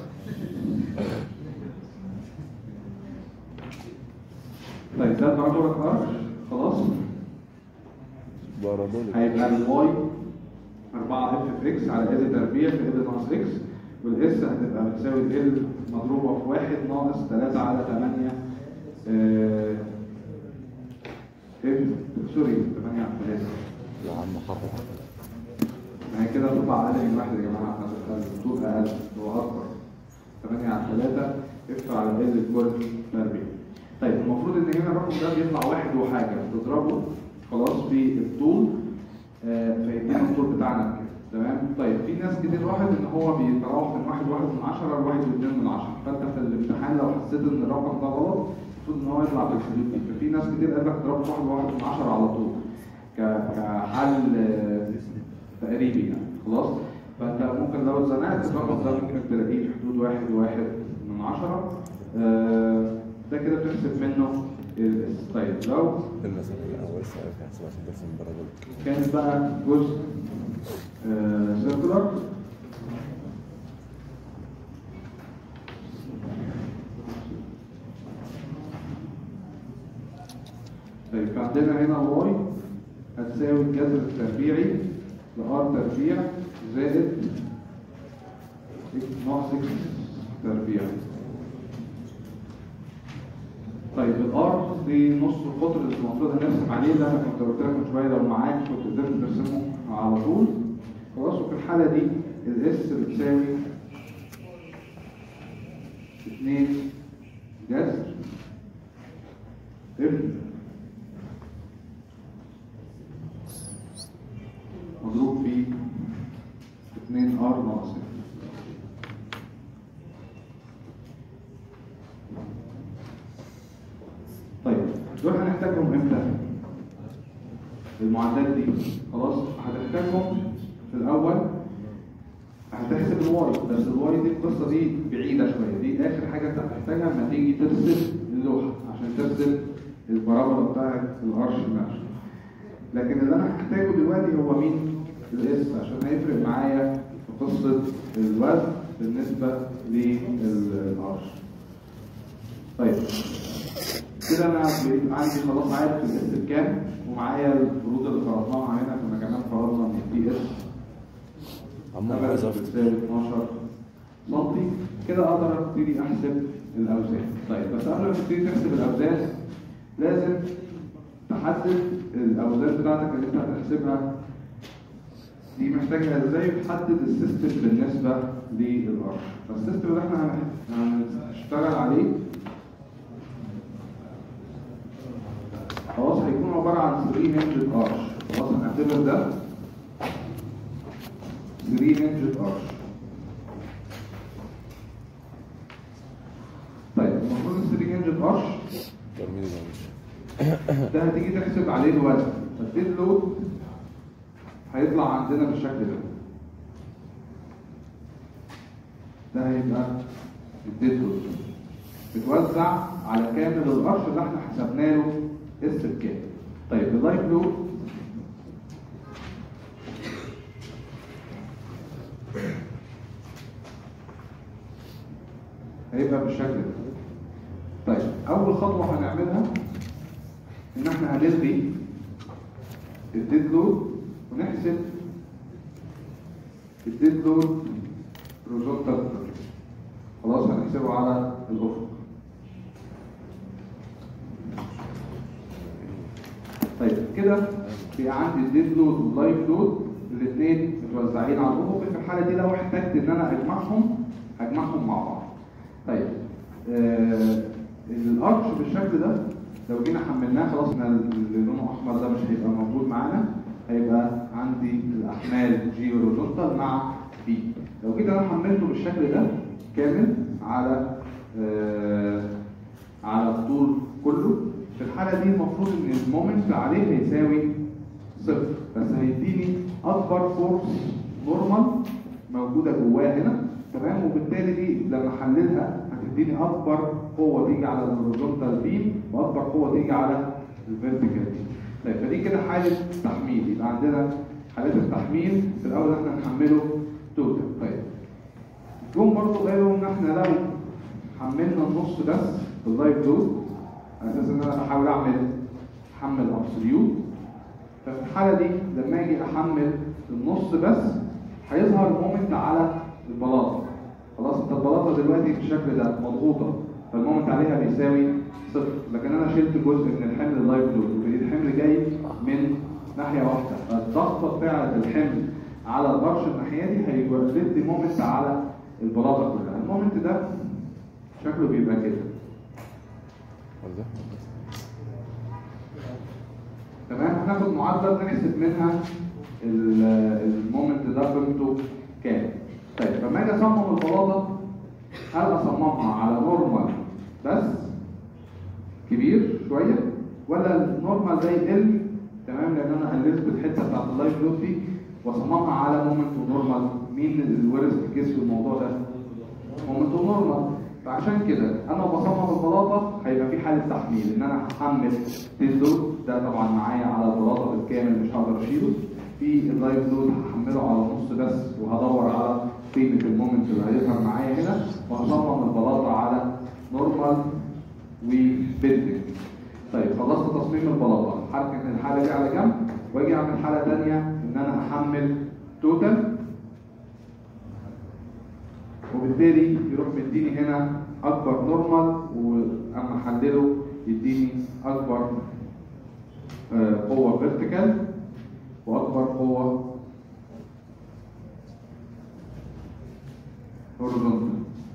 طيب ده البارابولا ارش خلاص بارابوليك هيبقى الواي 4 اف في اكس على ال تربيع في ال ناقص اكس والاس هتبقى بتساوي ال مضروبه في 1 ناقص 3 على 8 آه، اف سوري 8 على 3 يا عم حرف ما هي كده تطلع اقل من واحد يا جماعه احنا الطول اقل هو اكبر 8 على 3 اف على ال ايكوال 40 طيب المفروض ان هنا الرقم ده بيطلع واحد وحاجه تضربه خلاص في الطول آه، فيدينا الطول بتاعنا كده تمام طيب في ناس كتير واحد ان هو بيتراوح من واحد واحد من عشرة لواحد واثنين من عشرة فانت في الامتحان لو حسيت ان الرقم ده غلط المفروض ان هو يطلع في الحدود دي ففي ناس كتير قال لك اضربه في واحد واحد من عشرة على طول ك- كحل آه، تقريبي يعني خلاص فانت ممكن لو اتزنقت الرقم ده ممكن تلاقيه في حدود واحد واحد من عشرة آه، ده كده بتحسب منه الاس طيب لو المسألة الأول سؤال في حساب عشان ترسم برامج كان بقى جزء سيركولار طيب فعندنا هنا واي هتساوي الجذر التربيعي لار تربيع زائد X ناقص اكس تربيع طيب الار دي نص القطر اللي المفروض هنرسم عليه ده انا كنت قلت لك من شويه لو معاك كنت قدرت ترسمه على طول خلاص وفي الحاله دي الاس بتساوي 2 جذر ابن مضروب في 2 ار ناقص F. طيب دول هنحتاجهم امتى؟ المعادلات دي خلاص هتحتاجهم في الاول هتحسب الواي بس الواي دي القصه دي بعيده شويه دي اخر حاجه انت هتحتاجها لما تيجي ترسم اللوحه عشان ترسم البرابولا بتاعت الارش نفسه لكن اللي انا هحتاجه دلوقتي هو مين؟ الاس عشان هيفرق معايا في قصه الوزن بالنسبه للارش طيب كده انا بقيت عندي خلاص عارف الاس بكام ومعايا الفروض اللي فرضناها هنا كنا كمان فرضنا ان الدي اس عم عايز أفتح بتساوي 12 سم كده اقدر ابتدي احسب الاوزان طيب بس قبل ما تبتدي تحسب الاوزان لازم تحدد الاوزان بتاعتك اللي انت هتحسبها دي محتاجها ازاي وتحدد السيستم بالنسبه للارش فالسيستم اللي احنا هن- هنشتغل عليه خلاص هيكون عباره عن 3 هنج ارش خلاص هنعتبر ده 3 هنج ارش طيب المفروض ال 3 هنج ارش ترميم الهامش ده هتيجي تحسب عليه الوزن فالديد لود هيطلع عندنا بالشكل ده ده هيبقى الديد لود بتوزع على كامل القرش اللي احنا حسبنا له اس بكام طيب اللايف لود هيبقى بالشكل ده طيب اول خطوه هنعملها ان احنا هنلغي الديد لود ونحسب الديد لود هوريزونتال خلاص هنحسبه على الافق طيب كده في عندي الديد لود واللايف لود الاثنين متوزعين على الافق في الحاله دي لو احتجت ان انا اجمعهم هجمعهم مع بعض طيب آه الارش بالشكل ده لو جينا حملناه خلاص احنا اللي لونه احمر ده مش هيبقى موجود معانا هيبقى عندي الاحمال جي هوريزونتال مع بي لو جيت انا حملته بالشكل ده كامل على آه على الطول كله في الحاله دي المفروض ان المومنت عليه هيساوي صفر بس هيديني اكبر فورس نورمال موجوده جواه هنا تمام وبالتالي دي لما احللها هتديني اكبر قوه تيجي على الهوريزونتال بيم واكبر قوه تيجي على الفيرتيكال بيم طيب فدي كده حاله تحميل يبقى عندنا حالات التحميل في الاول احنا نحمله توتال طيب جم برضه قالوا ان احنا لو حملنا النص بس في اللايف لود على اساس ان انا بحاول اعمل حمل ابسوليوت ففي الحاله دي لما اجي احمل النص بس هيظهر مومنت على البلاطه خلاص انت البلاطه دلوقتي بالشكل ده مضغوطه فالمومنت عليها بيساوي صفر لكن انا شلت جزء من الحمل اللايف لود وبقيت الحمل جاي من ناحيه واحده فالضغطه بتاعه الحمل على القرش الناحيه دي هيولد لي مومنت على البلاطه كلها المومنت ده شكله بيبقى كده واضح؟ تمام هناخد معادله نحسب منها ال- المومنت ده قيمته كام طيب فلما اجي اصمم البلاطه هل اصممها على نورمال بس كبير شويه ولا النورمال ده يقل تمام لان انا قللت الحته بتاعت اللايف لود دي واصممها على مومنت ونورمال مين اللي ورث الكيس في الموضوع ده؟ مومنت ونورمال فعشان كده انا بصمم البلاطه هيبقى في حاله تحميل ان انا هحمل تيل لود ده طبعا معايا على البلاطه بالكامل مش هقدر اشيله في اللايف لود هحمله على نص بس وهدور على قيمه المومنت اللي هيظهر معايا هنا وهصمم البلاطه على نورمال وبيلدنج طيب خلصت تصميم البلاطه هركن الحاله دي على جنب واجي اعمل حاله ثانيه ان انا احمل توتال وبالتالي يروح مديني هنا اكبر نورمال واما احلله يديني اكبر آه، قوه فيرتيكال واكبر قوه هوريزونتال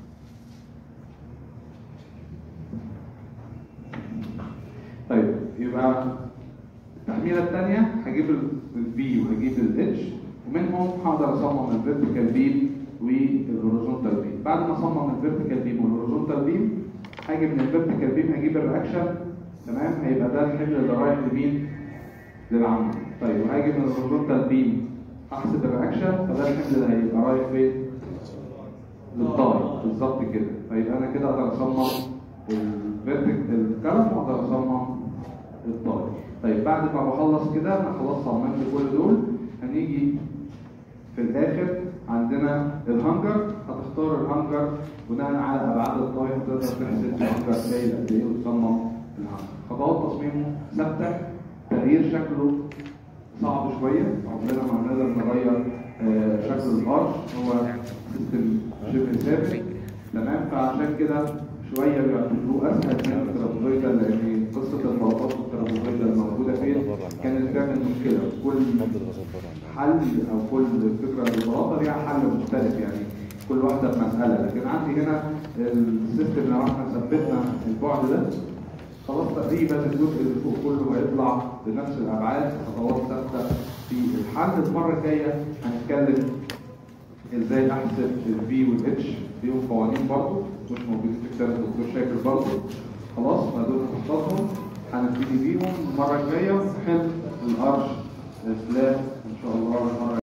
طيب يبقى التحميله الثانيه هجيب البي وهجيب الاتش ومنهم هقدر اصمم الفيرتيكال بيم والهوريزونتال بيم بعد ما اصمم الفيرتيكال بيم والهوريزونتال بيم هاجي من الفيرتيكال بيم هجيب الرياكشن تمام هيبقى ده الحمل اللي رايح لمين للعمود طيب وهاجي من الهوريزونتال بيم احسب الرياكشن فده الحمل اللي هيبقى رايح فين للطاي بالظبط كده فيبقى انا كده اقدر اصمم الفيرتيك الكلام واقدر اصمم الطاي طيب بعد ما بخلص كده انا خلاص صممت كل دول هنيجي في الاخر عندنا الهانجر هتختار الهانجر بناء على ابعاد الطاي هتقدر تحسب الهانجر سايل قد ايه وتصمم الهانجر خطوات تصميمه ثابته تغيير شكله صعب شويه عمرنا ما هنقدر نغير آه، شكل الارش هو سيستم شبه ثابت تمام فعشان كده شويه بيعتبروه اسهل من الترابوزيتا لان قصه البلاطات والترابوزيتا الموجوده فين كانت بتعمل مشكله كل اتفضل غصب عنك حل او كل فكره للبلاطه ليها حل مختلف يعني كل واحده بمساله لكن عندي هنا السيستم لو احنا ثبتنا البعد ده خلاص تقريبا الجزء اللي فوق كله هيطلع بنفس الابعاد خطوات ثابته في الحل المره الجايه هنتكلم ازاي احسب الفي والاتش ليهم قوانين برضه مش موجودين في كتاب الدكتور شاكر برضه خلاص ما دول هنحفظهم هنبتدي بيهم المره الجايه ونحل الارش سلاش ان شاء الله المره